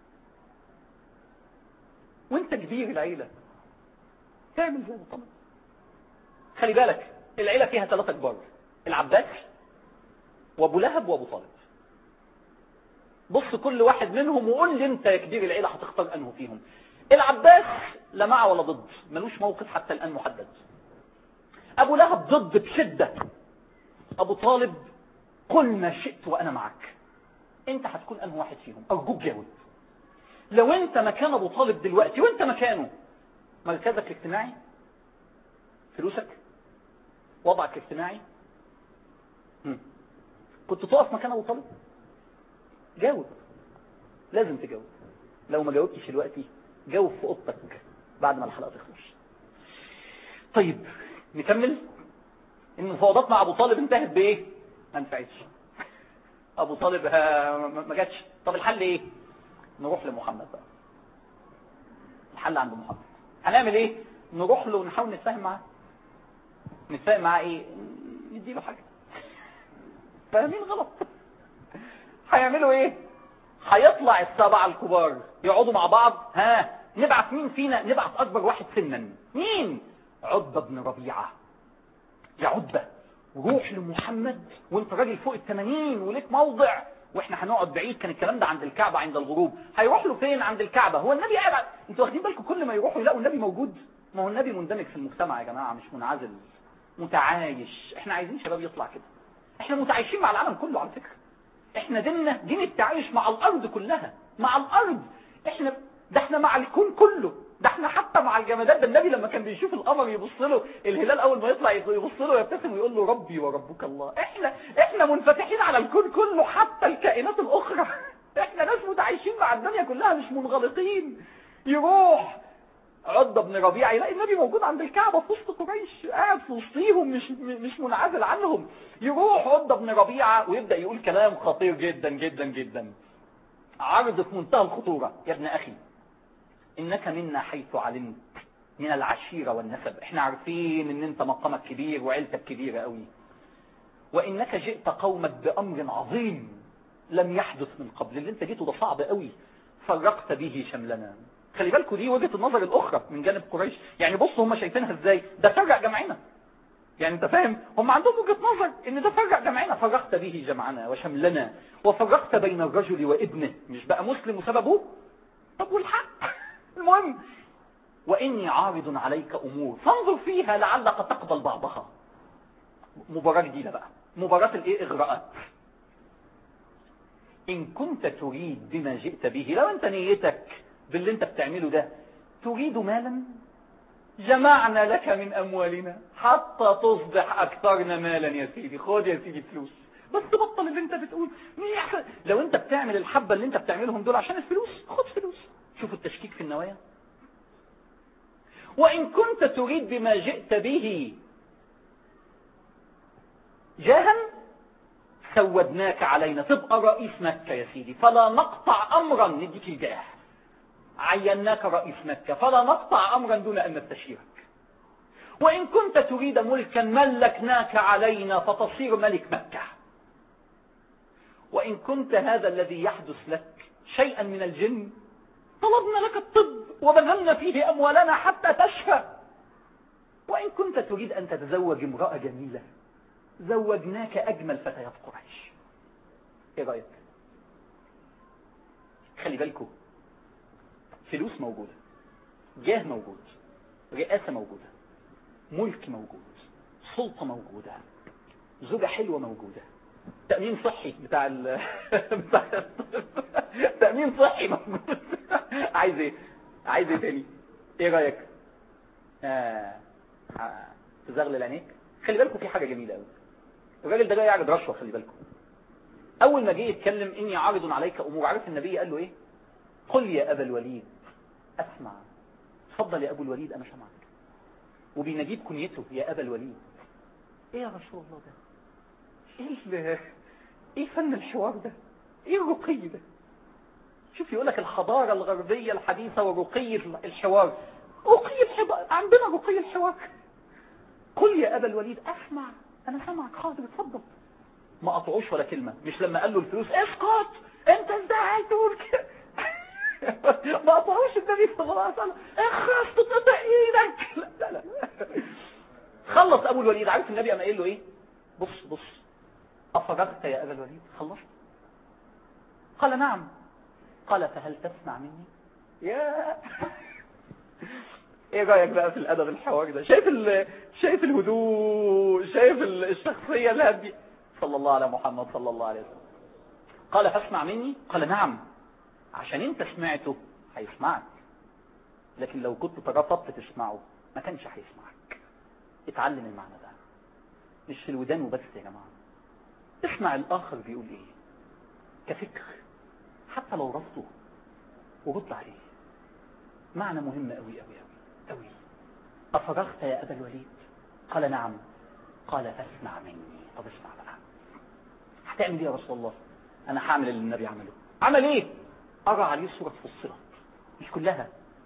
وانت كبير العيله تعمل زي طبعا خلي بالك العيلة فيها ثلاثة كبار العباس وابو لهب وابو طالب بص كل واحد منهم وقول لي انت يا كبير العيلة هتختار انه فيهم العباس لا مع ولا ضد ملوش موقف حتى الان محدد ابو لهب ضد بشدة ابو طالب قل ما شئت وانا معك انت هتكون انه واحد فيهم ارجوك جاوب لو انت مكان ابو طالب دلوقتي وانت مكانه مركزك الاجتماعي فلوسك وضعك الاجتماعي هم. كنت تقف مكان ابو طالب جاوب لازم تجاوب لو ما جاوبتش دلوقتي جاوب في اوضتك بعد ما الحلقه تخلص طيب نكمل المفاوضات مع ابو طالب انتهت بايه ما نفعتش ابو طالب ما جاتش طب الحل ايه نروح لمحمد بقى الحل عند محمد هنعمل ايه نروح له ونحاول نتفاهم معاه نتفاهم معاه ايه نديله حاجه فاهمين غلط هيعملوا ايه هيطلع السبعة الكبار يقعدوا مع بعض ها نبعث مين فينا نبعث اكبر واحد سنا مين عتبة بن ربيعة يا عتبة روح لمحمد وانت راجل فوق الثمانين وليك موضع واحنا هنقعد بعيد كان الكلام ده عند الكعبة عند الغروب هيروح له فين عند الكعبة هو النبي قاعد انتوا واخدين بالكم كل ما يروحوا يلاقوا النبي موجود ما هو النبي مندمج في المجتمع يا جماعة مش منعزل متعايش احنا عايزين شباب يطلع كده احنا متعايشين مع العالم كله على فكرة احنا ديننا دين التعايش مع الارض كلها مع الارض احنا ده احنا مع الكون كله ده احنا حتى مع الجمادات ده النبي لما كان بيشوف القمر يبص له الهلال اول ما يطلع يبص له ويبتسم ويقول له ربي وربك الله احنا احنا منفتحين على الكون كله حتى الكائنات الاخرى احنا ناس متعايشين مع الدنيا كلها مش منغلقين يروح عضة بن ربيعة يلاقي النبي موجود عند الكعبة في وسط قريش قاعد في وسطيهم مش مش منعزل عنهم يروح عضة بن ربيعة ويبدأ يقول كلام خطير جدا جدا جدا عرض في منتهى الخطورة يا ابن أخي إنك منا حيث علمت من العشيرة والنسب احنا عارفين ان انت مقامك كبير وعيلتك كبيرة قوي وإنك جئت قومك بأمر عظيم لم يحدث من قبل اللي انت جيته ده صعب قوي فرقت به شملنا خلي بالكوا دي وجهة النظر الأخرى من جانب قريش يعني بصوا هم شايفينها ازاي ده فرق جمعنا يعني انت فاهم هم عندهم وجهة نظر ان ده فرق جمعنا فرقت به جمعنا وشملنا وفرقت بين الرجل وابنه مش بقى مسلم وسببه طب والحق المهم وإني عارض عليك أمور فانظر فيها لعلك تقبل بعضها مباراة جديدة بقى مباراة الايه اغراءات ان كنت تريد بما جئت به لو انت نيتك باللي انت بتعمله ده تريد مالا جمعنا لك من اموالنا حتى تصبح اكثرنا مالا يا سيدي خد يا سيدي فلوس بس بطل اللي انت بتقول مين يحسن لو انت بتعمل الحبة اللي انت بتعملهم دول عشان الفلوس خد فلوس شوف التشكيك في النوايا وان كنت تريد بما جئت به جاها سودناك علينا تبقى رئيس مكة يا سيدي فلا نقطع امرا نديك الجاه عيناك رئيس مكة فلا نقطع امرا دون ان نستشيرك وان كنت تريد ملكا ملكناك علينا فتصير ملك مكة وان كنت هذا الذي يحدث لك شيئا من الجن طلبنا لك الطب وبذلنا فيه اموالنا حتى تشفى وان كنت تريد ان تتزوج امرأة جميلة زوجناك اجمل فتيات قريش ايه رايك خلي بالكم فلوس موجودة جاه موجود رئاسة موجودة ملك موجود سلطة موجودة زوجة حلوة موجودة تأمين صحي بتاع ال بتاع تأمين صحي موجود عايز ايه عايز ايه تاني ايه رأيك آه. آه. تزغلل عينيك خلي بالكم في حاجة جميلة قوي الراجل ده جاي يعرض رشوة خلي بالكم اول ما جه يتكلم اني عارض عليك امور عارف النبي قال له ايه قل يا ابا الوليد اسمع اتفضل يا ابو الوليد انا سامعك وبينجيب كنيته يا ابا الوليد ايه يا رسول الله ده ايه ال... ايه فن الحوار ده ايه الرقي ده شوف يقول لك الحضارة الغربية الحديثة ورقي الحوار رقي الحوار عندنا رقي الحوار قل يا ابا الوليد اسمع انا سامعك حاضر اتفضل ما قطعوش ولا كلمة مش لما قال له الفلوس اسقط انت ازاي تقول كده ما قطعوش النبي صلى الله عليه وسلم اخرس تقطع ايدك لا لا لا خلص ابو الوليد عارف النبي قام قايل له ايه بص بص افرغت يا ابا الوليد خلصت قال نعم قال فهل تسمع مني يا ايه رايك بقى في الادب الحواري ده شايف ال... شايف الهدوء شايف ال- الشخصيه الهاديه صلى الله على محمد صلى الله عليه وسلم قال فاسمع مني قال نعم عشان انت سمعته هيسمعك لكن لو كنت ترفضت تسمعه ما كانش هيسمعك اتعلم المعنى ده مش في الودان وبس يا جماعه اسمع الاخر بيقول ايه كفكر حتى لو رفضه ورد عليه معنى مهم قوي قوي قوي قوي أفرغت يا أبا الوليد قال نعم قال فاسمع مني طب اسمع بقى هتعمل ايه يا رسول الله انا هعمل اللي النبي عمله عمل ايه ارى عليه سورة فصلت مش كلها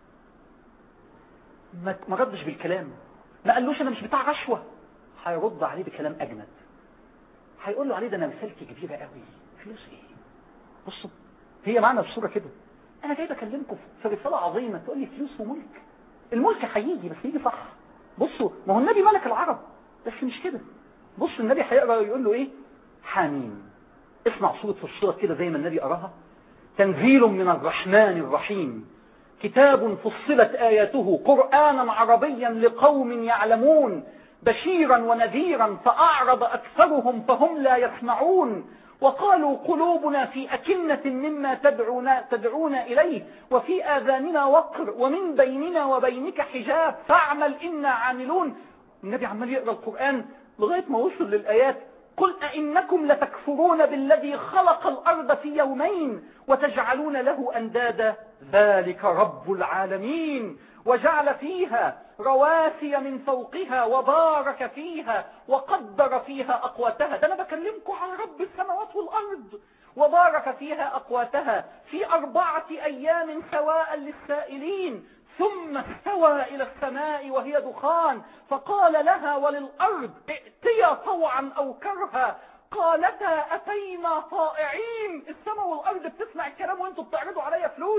ما ما ردش بالكلام ما قالوش انا مش بتاع رشوة هيرد عليه بكلام اجمد هيقول له عليه ده انا رسالتي كبيرة قوي فلوس ايه بصوا هي معنى الصورة كده انا جاي بكلمكم في رسالة عظيمة تقول لي فلوس وملك الملك هيجي بس يجي صح بصوا ما هو النبي ملك العرب بس مش كده بص النبي هيقرا يقول له ايه حاميم اسمع صورة فصلت كده زي ما النبي قراها تنزيل من الرحمن الرحيم كتاب فصلت آياته قرآنا عربيا لقوم يعلمون بشيرا ونذيرا فأعرض أكثرهم فهم لا يسمعون وقالوا قلوبنا في أكنة مما تدعونا, تدعونا إليه وفي آذاننا وقر ومن بيننا وبينك حجاب فاعمل إنا عاملون النبي عمال يقرأ القرآن لغاية ما وصل للآيات قل أئنكم لتكفرون بالذي خلق الأرض في يومين وتجعلون له أندادا ذلك رب العالمين وجعل فيها رواسي من فوقها وبارك فيها وقدر فيها أقواتها ده أنا بكلمكم عن رب السماوات والأرض وبارك فيها أقواتها في أربعة أيام سواء للسائلين ثم استوى إلى السماء وهي دخان فقال لها وللأرض ائتيا طوعا أو كرها قالتا أتينا طائعين السماء والأرض بتسمع الكلام وانتوا بتعرضوا عليا فلوس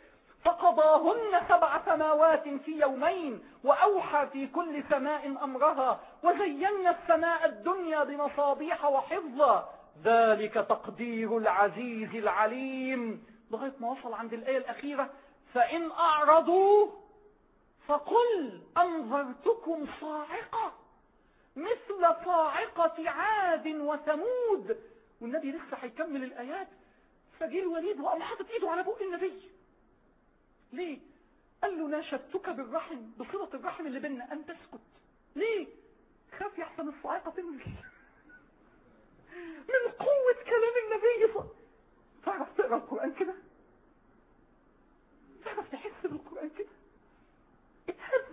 فقضاهن سبع سماوات في يومين وأوحى في كل سماء أمرها وزينا السماء الدنيا بمصابيح وحفظا ذلك تقدير العزيز العليم لغاية ما وصل عند الآية الأخيرة فإن أعرضوا فقل أنذرتكم صاعقة مثل صاعقة عاد وثمود والنبي لسه هيكمل الآيات فجه الوليد وقام حاطط ايده على بق النبي ليه قال له ناشدتك بالرحم بصلة الرحم اللي بيننا أن تسكت ليه خاف يحسن الصاعقة تنزل من قوة كلام النبي صلى تعرف تقرأ القرآن كده تعرف تحس بالقرآن كده اتهز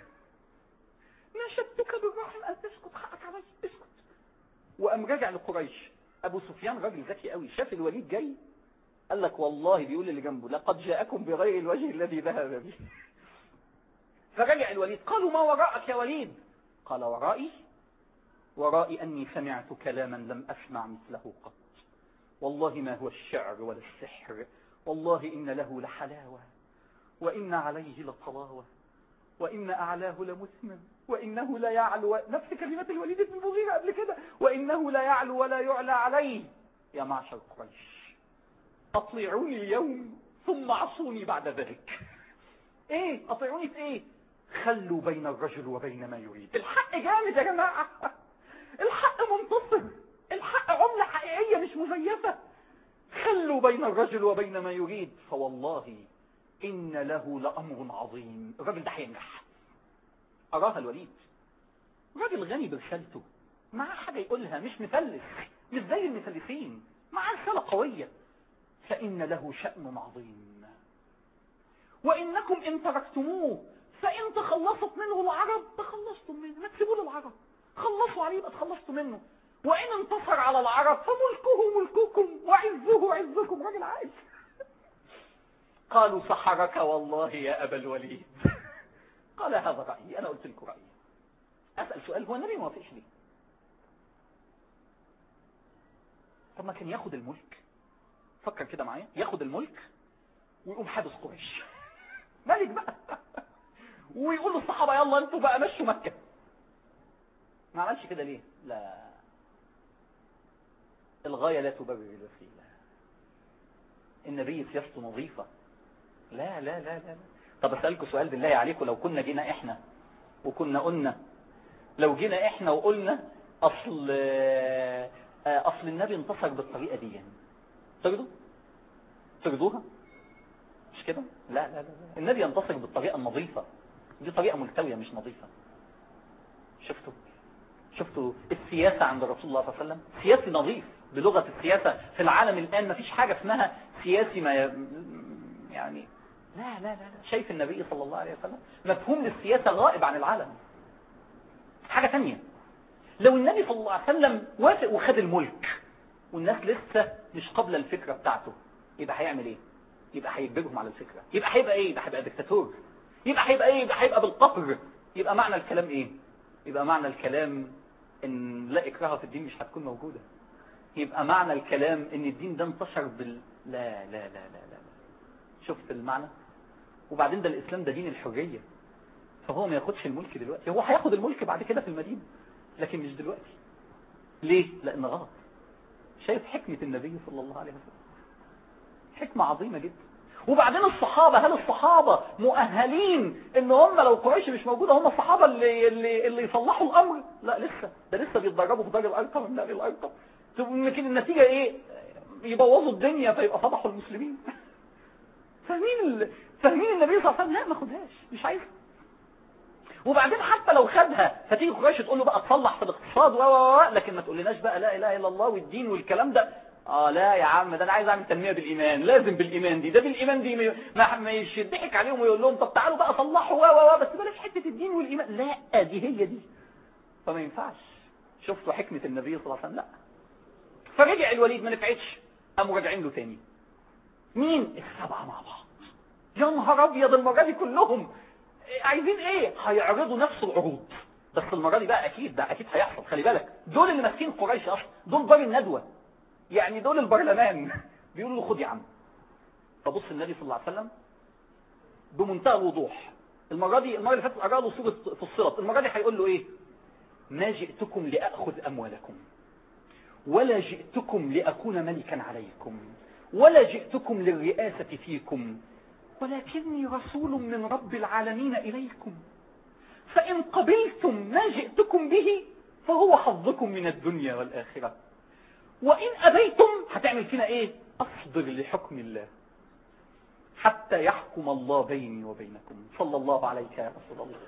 ناشدتك بالرحم أن تسكت حقك علي اسكت وقام راجع لقريش أبو سفيان راجل ذكي قوي شاف الوليد جاي قال لك والله بيقول اللي جنبه لقد جاءكم بغير الوجه الذي ذهب به فرجع الوليد قالوا ما وراءك يا وليد قال ورائي ورائي أني سمعت كلاما لم أسمع مثله قط والله ما هو الشعر ولا السحر والله إن له لحلاوة وإن عليه لطلاوة وإن أعلاه لمثمن وإنه لا يعلو نفس كلمات الوليد بن المغيرة قبل كده وإنه لا يعلو ولا يعلى عليه يا معشر قريش أطيعوني اليوم ثم عصوني بعد ذلك ايه أطيعوني في ايه خلوا بين الرجل وبين ما يريد الحق جامد يا جماعة الحق منتصر الحق عملة حقيقية مش مزيفة خلوا بين الرجل وبين ما يريد فوالله إن له لأمر عظيم الراجل ده هينجح أراها الوليد راجل غني برسالته معاه حاجة يقولها مش مفلس مش زي المفلسين معاه رسالة قوية فإن له شأن عظيم وإنكم إن تركتموه فإن تخلصت منه العرب تخلصتم منه ما تسيبوا له العرب خلصوا عليه يبقى تخلصتوا منه وإن انتصر على العرب فملكه ملككم وعزه عزكم راجل عايز قالوا سحرك والله يا أبا الوليد قال هذا رأيي أنا قلت لكم رأيي أسأل سؤال هو النبي ما وافقش ليه طب ما كان ياخد الملك فكر كده معايا ياخد الملك ويقوم حابس قريش ملك بقى ويقول للصحابة يلا انتوا بقى مشوا مكة ما عملش كده ليه لا الغاية لا تبرر الوسيلة النبي سياسته نظيفة لا لا لا لا, لا. طب اسألكم سؤال بالله عليكم لو كنا جينا احنا وكنا قلنا لو جينا احنا وقلنا اصل اصل النبي انتصر بالطريقة دي يعني ترضوا ترضوها مش كده لا لا لا النبي ينتصر بالطريقة النظيفة دي طريقة ملتوية مش نظيفة شفتوا شفتوا السياسة عند رسول الله صلى الله عليه وسلم سياسي نظيف بلغة السياسة في العالم الآن ما فيش حاجة اسمها سياسي ما يعني لا لا لا شايف النبي صلى الله عليه وسلم مفهوم للسياسة غائب عن العالم حاجة ثانية لو النبي صلى الله عليه وسلم وافق وخد الملك والناس لسه مش قبل الفكرة بتاعته يبقى هيعمل ايه يبقى هيجبرهم على الفكرة يبقى هيبقى ايه يبقى هيبقى دكتاتور يبقى هيبقى ايه يبقى هيبقى بالقهر يبقى معنى الكلام ايه يبقى معنى الكلام ان لا اكراه في الدين مش هتكون موجودة يبقى معنى الكلام ان الدين ده انتشر بال لا لا لا لا لا, لا. شفت المعنى وبعدين ده الاسلام ده دين الحرية فهو ما ياخدش الملك دلوقتي هو هياخد الملك بعد كده في المدينة لكن مش دلوقتي ليه لان غلط شايف حكمة النبي صلى الله عليه وسلم حكمة عظيمة جدا وبعدين الصحابة هل الصحابة مؤهلين ان هم لو قريش مش موجودة هم الصحابة اللي, اللي, اللي يصلحوا الامر لا لسه ده لسه بيتدربوا في دار الارقم من دار الارقم يمكن النتيجة ايه يبوظوا الدنيا فيبقى فضحوا المسلمين فاهمين ال... فاهمين النبي صلى الله عليه وسلم لا ما خدهاش مش عايزها وبعدين حتى لو خدها فتيجي قريش تقول له بقى تصلح في الاقتصاد و و لكن ما تقولناش بقى لا اله الا الله والدين والكلام ده اه لا يا عم ده انا عايز اعمل تنميه بالايمان لازم بالايمان دي ده بالايمان دي ما ما يشدحك عليهم ويقول لهم طب تعالوا بقى صلحوا و و بس بلاش حته الدين والايمان لا دي هي دي فما ينفعش شفتوا حكمه النبي صلى الله عليه وسلم لا فرجع الوليد ما نفعتش قاموا راجعين له تاني مين السبعه مع بعض يا نهار ابيض المره دي كلهم عايزين ايه هيعرضوا نفس العروض بس المره دي بقى اكيد ده اكيد هيحصل خلي بالك دول اللي ماسكين قريش اصلا دول دار الندوه يعني دول البرلمان بيقولوا له خد يا عم فبص النبي صلى الله عليه وسلم بمنتهى الوضوح المره دي المره اللي فاتت قرا له سوره فصلت المره دي هيقول له ايه ما جئتكم لاخذ اموالكم ولا جئتكم لاكون ملكا عليكم ولا جئتكم للرئاسه فيكم ولكني رسول من رب العالمين إليكم فإن قبلتم ما جئتكم به فهو حظكم من الدنيا والآخرة وإن أبيتم هتعمل فينا إيه أصبر لحكم الله حتى يحكم الله بيني وبينكم صلى الله عليك يا رسول الله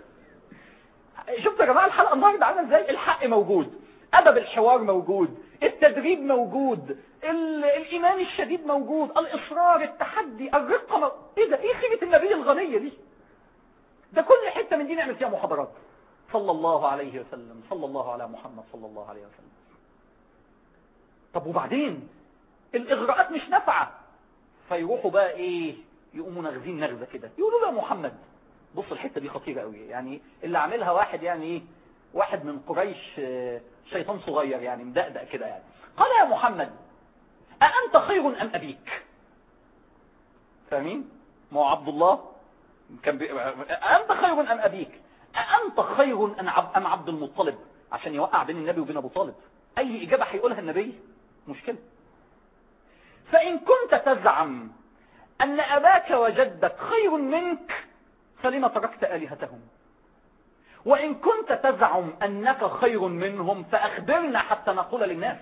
شفت يا جماعة الحلقة النهاردة عامله ازاي الحق موجود أدب الحوار موجود التدريب موجود الإيمان الشديد موجود الإصرار التحدي الرقة مو... إيه ده إيه خيمة النبي الغنية دي ده كل حتة من دي نعمل فيها محاضرات صلى الله عليه وسلم صلى الله على محمد صلى الله عليه وسلم طب وبعدين الإغراءات مش نافعة فيروحوا بقى إيه يقوموا نغزين نغزة كده يقولوا له يا محمد بص الحتة دي خطيرة قوي يعني اللي عاملها واحد يعني إيه واحد من قريش شيطان صغير يعني مدقدق كده يعني قال يا محمد أأنت خير أم أبيك فاهمين ما هو عبد الله كان بي... أأنت خير أم أبيك أأنت خير أم عبد المطلب عشان يوقع بين النبي وبين أبو طالب أي إجابة هيقولها النبي مشكلة فإن كنت تزعم أن أباك وجدك خير منك فلما تركت آلهتهم وإن كنت تزعم أنك خير منهم فأخبرنا حتى نقول للناس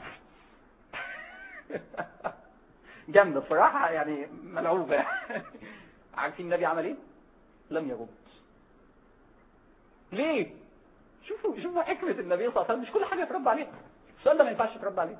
جامدة بصراحة يعني ملعوبة عارفين النبي عمل ايه لم يرد ليه شوفوا شوفوا حكمة النبي صلى الله عليه وسلم مش كل حاجة يترد عليها السؤال ده ما ينفعش يترد عليه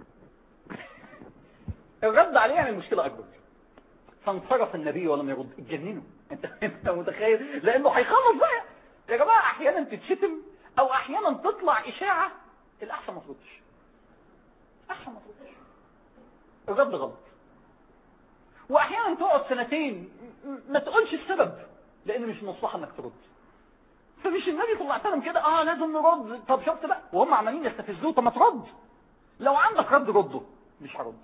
الرد عليه يعني المشكلة أكبر فانصرف النبي ولم يرد اتجننوا انت انت متخيل لانه هيخلص بقى يا جماعة احيانا تتشتم او احيانا تطلع اشاعة الاحسن ما تردش احسن ما تردش الرد غلط واحيانا تقعد سنتين ما تقولش السبب لان مش مصلحة انك ترد فمش النبي صلى الله عليه وسلم كده اه لازم نرد طب شفت بقى وهم عمالين يستفزوه طب ما ترد لو عندك رد رده مش هرد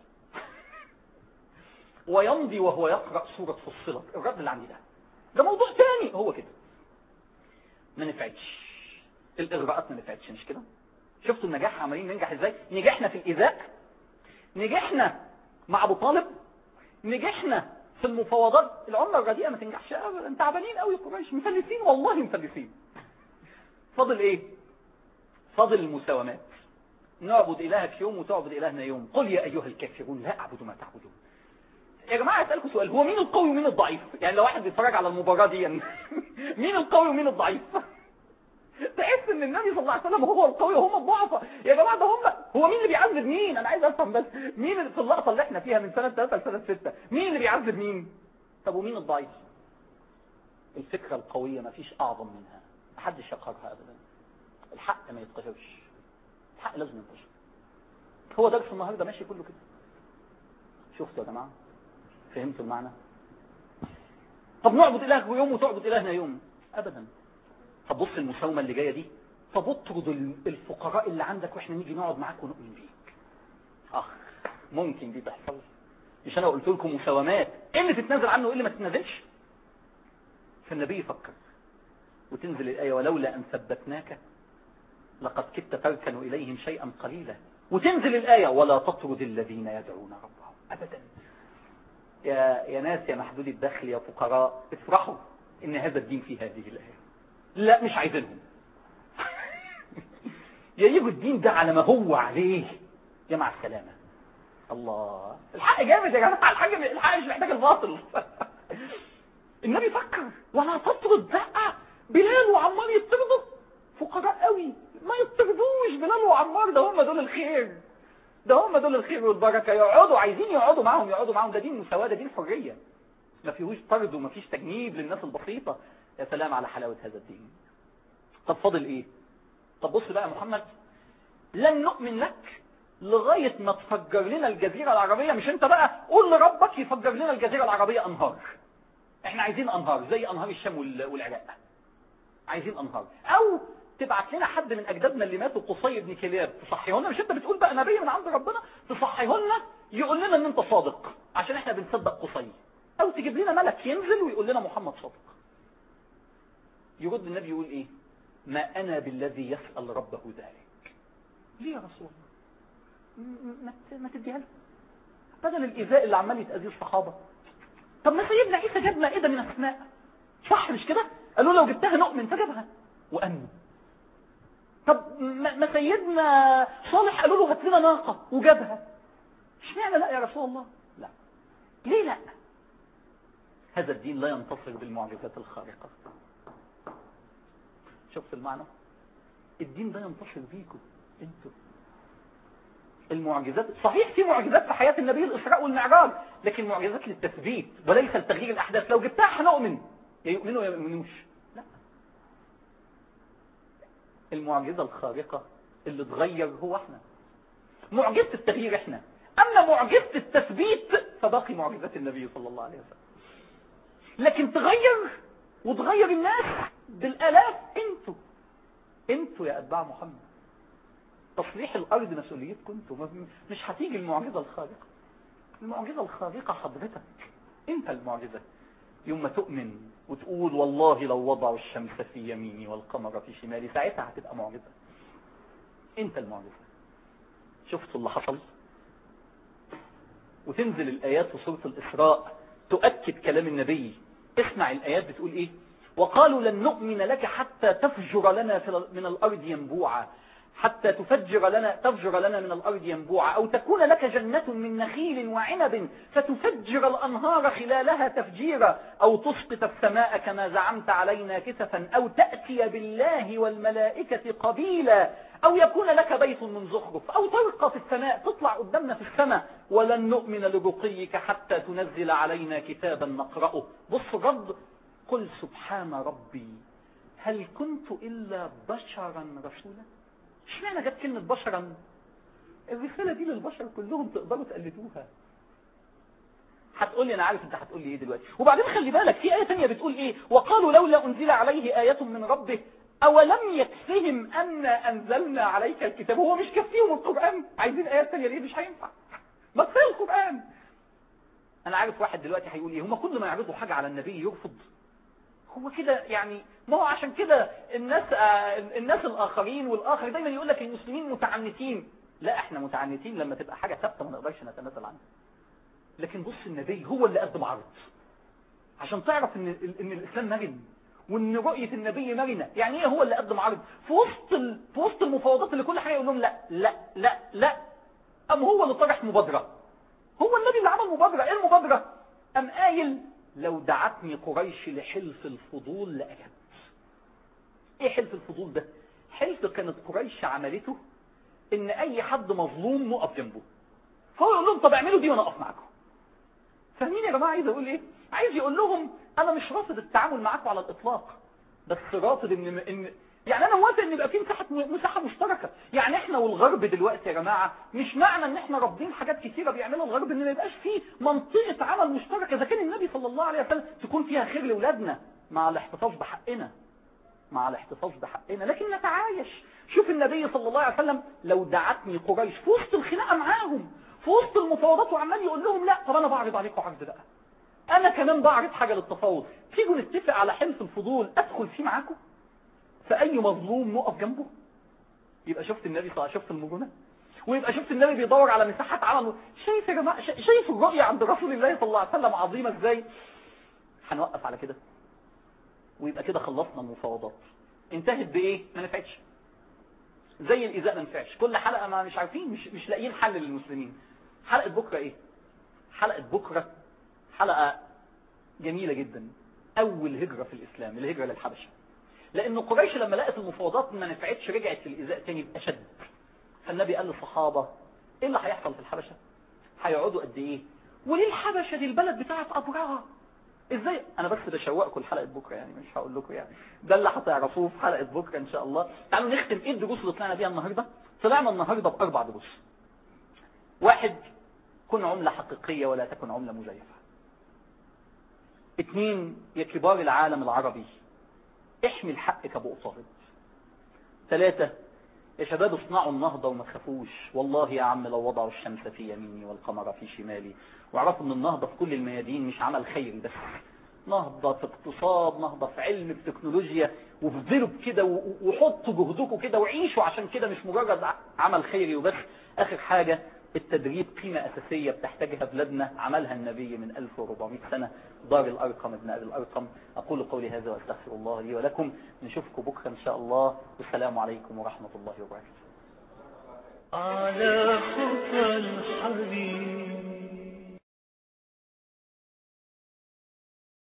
ويمضي وهو يقرأ سورة فصلت الرد اللي عندي ده ده موضوع تاني هو كده ما نفعتش الإغراءات ما نفعتش مش كده شفتوا النجاح عمالين ننجح ازاي نجحنا في الإيذاء نجحنا مع أبو طالب نجحنا في المفاوضات العملة الرديئة ما تنجحش ابدا تعبانين قوي قريش مفلسين والله مفلسين فاضل ايه فاضل المساومات نعبد الهك يوم وتعبد الهنا يوم قل يا ايها الكافرون لا اعبد ما تعبدون يا جماعة اسألكم سؤال هو مين القوي ومين الضعيف يعني لو واحد بيتفرج على المباراة دي مين القوي ومين الضعيف تحس ان النبي صلى الله عليه وسلم هو القوي وهم الضعفاء يا جماعة ده هم هو مين اللي بيعذب مين انا عايز افهم بس مين اللي في اللقطة اللي احنا فيها من سنة 3 لسنة 6 مين اللي بيعذب مين طب ومين الضعيف الفكرة القوية ما فيش اعظم منها محدش يقهرها ابدا الحق ما يتقهرش الحق لازم ينتشر هو درس النهارده ماشي كله كده شفتوا يا جماعه فهمتوا المعنى طب نعبد إله يوم وتعبد إلهنا يوم أبدا طب بص المساومة اللي جاية دي طب اطرد الفقراء اللي عندك واحنا نيجي نقعد معاك ونؤمن بيك اخ ممكن دي تحصل مش انا قلت لكم مساومات ايه اللي تتنازل عنه وايه اللي ما تتنازلش فالنبي يفكر وتنزل الآية ولولا أن ثبتناك لقد كدت تركن إليهم شيئا قليلا وتنزل الآية ولا تطرد الذين يدعون ربهم أبدا يا, يا ناس يا محدود الدخل يا فقراء افرحوا ان هذا الدين في هذه الآية لا مش عايزينهم يا يجوا الدين ده على ما هو عليه يا مع السلامة الله الحق جامد يا جماعة الحق, الحق مش محتاج الباطل النبي فكر ولا تطرد بقى بلال وعمار يطردوا فقراء قوي ما يطردوش بلال وعمار ده هم دول الخير ده هم دول الخير والبركة يقعدوا عايزين يقعدوا معاهم يقعدوا معاهم ده دين مساواة ده دين حرية ما فيهوش طرد وما فيش تجنيب للناس البسيطة يا سلام على حلاوة هذا الدين طب فاضل ايه طب بص بقى يا محمد لن نؤمن لك لغاية ما تفجر لنا الجزيرة العربية مش انت بقى قول لربك يفجر لنا الجزيرة العربية انهار احنا عايزين انهار زي انهار الشام والعراق عايزين انهار او تبعت لنا حد من اجدادنا اللي ماتوا قصي بن كلاب تصحيه لنا مش انت بتقول بقى نبي من عند ربنا تصحيه لنا يقول لنا ان انت صادق عشان احنا بنصدق قصي او تجيب لنا ملك ينزل ويقول لنا محمد صادق يرد النبي يقول ايه ما انا بالذي يسأل ربه ذلك ليه يا رسول الله ما تديها له بدل الايذاء اللي عمال يتأذيه الصحابة طب ما سيدنا عيسى جاب مائدة من السماء صح مش كده قالوا لو جبتها نؤمن فجابها وامنوا طب ما سيدنا صالح قالوا له هات لنا ناقة وجابها اشمعنى لا يا رسول الله لا ليه لا هذا الدين لا ينتصر بالمعجزات الخارقة شفت المعنى الدين ده ينتصر بيكم انتوا المعجزات صحيح في معجزات في حياة النبي الإسراء والمعراج لكن معجزات للتثبيت وليس لتغيير الأحداث لو جبتها هنؤمن يا يؤمنوا يا يؤمنوش لا المعجزة الخارقة اللي تغير هو احنا معجزة التغيير احنا أما معجزة التثبيت فباقي معجزات النبي صلى الله عليه وسلم لكن تغير وتغير الناس بالآلاف انتوا انتوا يا أتباع محمد تصليح الأرض مسؤوليتكم انتوا مش هتيجي المعجزة الخارقة المعجزة الخارقة حضرتك انت المعجزة يوم ما تؤمن وتقول والله لو وضعوا الشمس في يميني والقمر في شمالي ساعتها هتبقى معجزة انت المعجزة شفتوا اللي حصل وتنزل الآيات في سورة الإسراء تؤكد كلام النبي اسمع الآيات بتقول ايه وقالوا لن نؤمن لك حتى تفجر لنا من الأرض ينبوعا حتى تفجر لنا تفجر لنا من الأرض ينبوعا أو تكون لك جنة من نخيل وعنب فتفجر الأنهار خلالها تفجيرا أو تسقط السماء كما زعمت علينا كسفا أو تأتي بالله والملائكة قبيلا أو يكون لك بيت من زخرف أو ترقى في السماء تطلع قدامنا في السماء ولن نؤمن لرقيك حتى تنزل علينا كتابا نقرأه بص رد قل سبحان ربي هل كنت إلا بشرا رسولا اشمعنى جت كلمة بشرا الرسالة دي للبشر كلهم تقدروا تقلدوها هتقول لي انا عارف انت هتقول لي ايه دلوقتي وبعدين خلي بالك في آية تانية بتقول ايه وقالوا لولا انزل عليه آية من ربه اولم يكفهم ان انزلنا عليك الكتاب هو مش كفيهم القرآن عايزين آيات تانية ليه مش هينفع ما كفايه القرآن انا عارف واحد دلوقتي هيقول ايه هم كل ما يعرضوا حاجة على النبي يرفض هو كده يعني ما هو عشان كده الناس آه الناس الاخرين والاخر دايما يقول لك المسلمين متعنتين لا احنا متعنتين لما تبقى حاجة ثابته ما نقدرش نتنازل عنها لكن بص النبي هو اللي قدم عرض عشان تعرف ان, إن الإسلام مرن وان رؤية النبي مرنة يعني ايه هو اللي قدم عرض في وسط, ال... في وسط المفاوضات اللي كل حاجة يقول لهم لا لا لا لا أم هو اللي طرح مبادرة هو النبي اللي عمل مبادرة ايه المبادرة أم قايل لو دعتني قريش لحلف الفضول لأجبت ايه حلف الفضول ده حلف كانت قريش عملته ان اي حد مظلوم نقف جنبه فهو يقول لهم طب اعملوا دي وانا اقف معاكم فاهمين يا جماعه عايز اقول ايه عايز يقول لهم انا مش رافض التعامل معاكم على الاطلاق بس رافض ان ان يعني انا موافق ان يبقى في مساحه مساحه مشتركه يعني احنا والغرب دلوقتي يا جماعه مش معنى ان احنا رافضين حاجات كتيره بيعملها الغرب ان ما يبقاش في منطقه عمل مشتركه اذا كان النبي صلى الله عليه وسلم تكون فيها خير لاولادنا مع الاحتفاظ بحقنا مع الاحتفاظ بحقنا لكن نتعايش شوف النبي صلى الله عليه وسلم لو دعتني قريش في وسط الخناقه معاهم في وسط المفاوضات وعمال يقول لهم لا طب انا بعرض عليكم عرض بقى انا كمان بعرض حاجه للتفاوض تيجوا نتفق على حلف الفضول ادخل فيه معاكم فاي مظلوم نقف جنبه يبقى شفت النبي صلى الله عليه وسلم شفت المرونه ويبقى شفت النبي بيدور على مساحه عمل شايف يا جماعه شايف الرؤيه عند رسول الله صلى الله عليه وسلم عظيمه ازاي هنوقف على كده ويبقى كده خلصنا المفاوضات انتهت بايه ما نفعتش زي الإزاء ما نفعش كل حلقة ما مش عارفين مش, مش لاقيين حل للمسلمين حلقة بكرة ايه حلقة بكرة حلقة جميلة جدا اول هجرة في الاسلام الهجرة للحبشة لان قريش لما لقت المفاوضات ما نفعتش رجعت في الإزاء تاني بأشد فالنبي قال للصحابة ايه اللي هيحصل في الحبشة هيقعدوا قد ايه وليه الحبشة دي البلد بتاعت ابرهة ازاي انا بس بشوقكم لحلقه بكره يعني مش هقول لكم يعني ده اللي هتعرفوه في حلقه بكره ان شاء الله تعالوا نختم ايه الدروس اللي طلعنا بيها النهارده طلعنا النهارده باربع دروس واحد كن عمله حقيقيه ولا تكن عمله مزيفه اثنين يا كبار العالم العربي احمل حقك ابو طالب ثلاثة يا شباب اصنعوا النهضة وما تخافوش والله يا عم لو وضعوا الشمس في يميني والقمر في شمالي واعرفوا ان النهضة في كل الميادين مش عمل خيري بس نهضة في اقتصاد نهضة في علم في تكنولوجيا وافضلوا بكده وحطوا جهدكم كده وعيشوا عشان كده مش مجرد عمل خيري وبس اخر حاجة التدريب قيمة أساسية بتحتاجها بلادنا عملها النبي من 1400 سنة دار الأرقم ابن أبي الأرقم أقول قولي هذا وأستغفر الله لي ولكم نشوفكم بكرة إن شاء الله والسلام عليكم ورحمة الله وبركاته على خطى الحبيب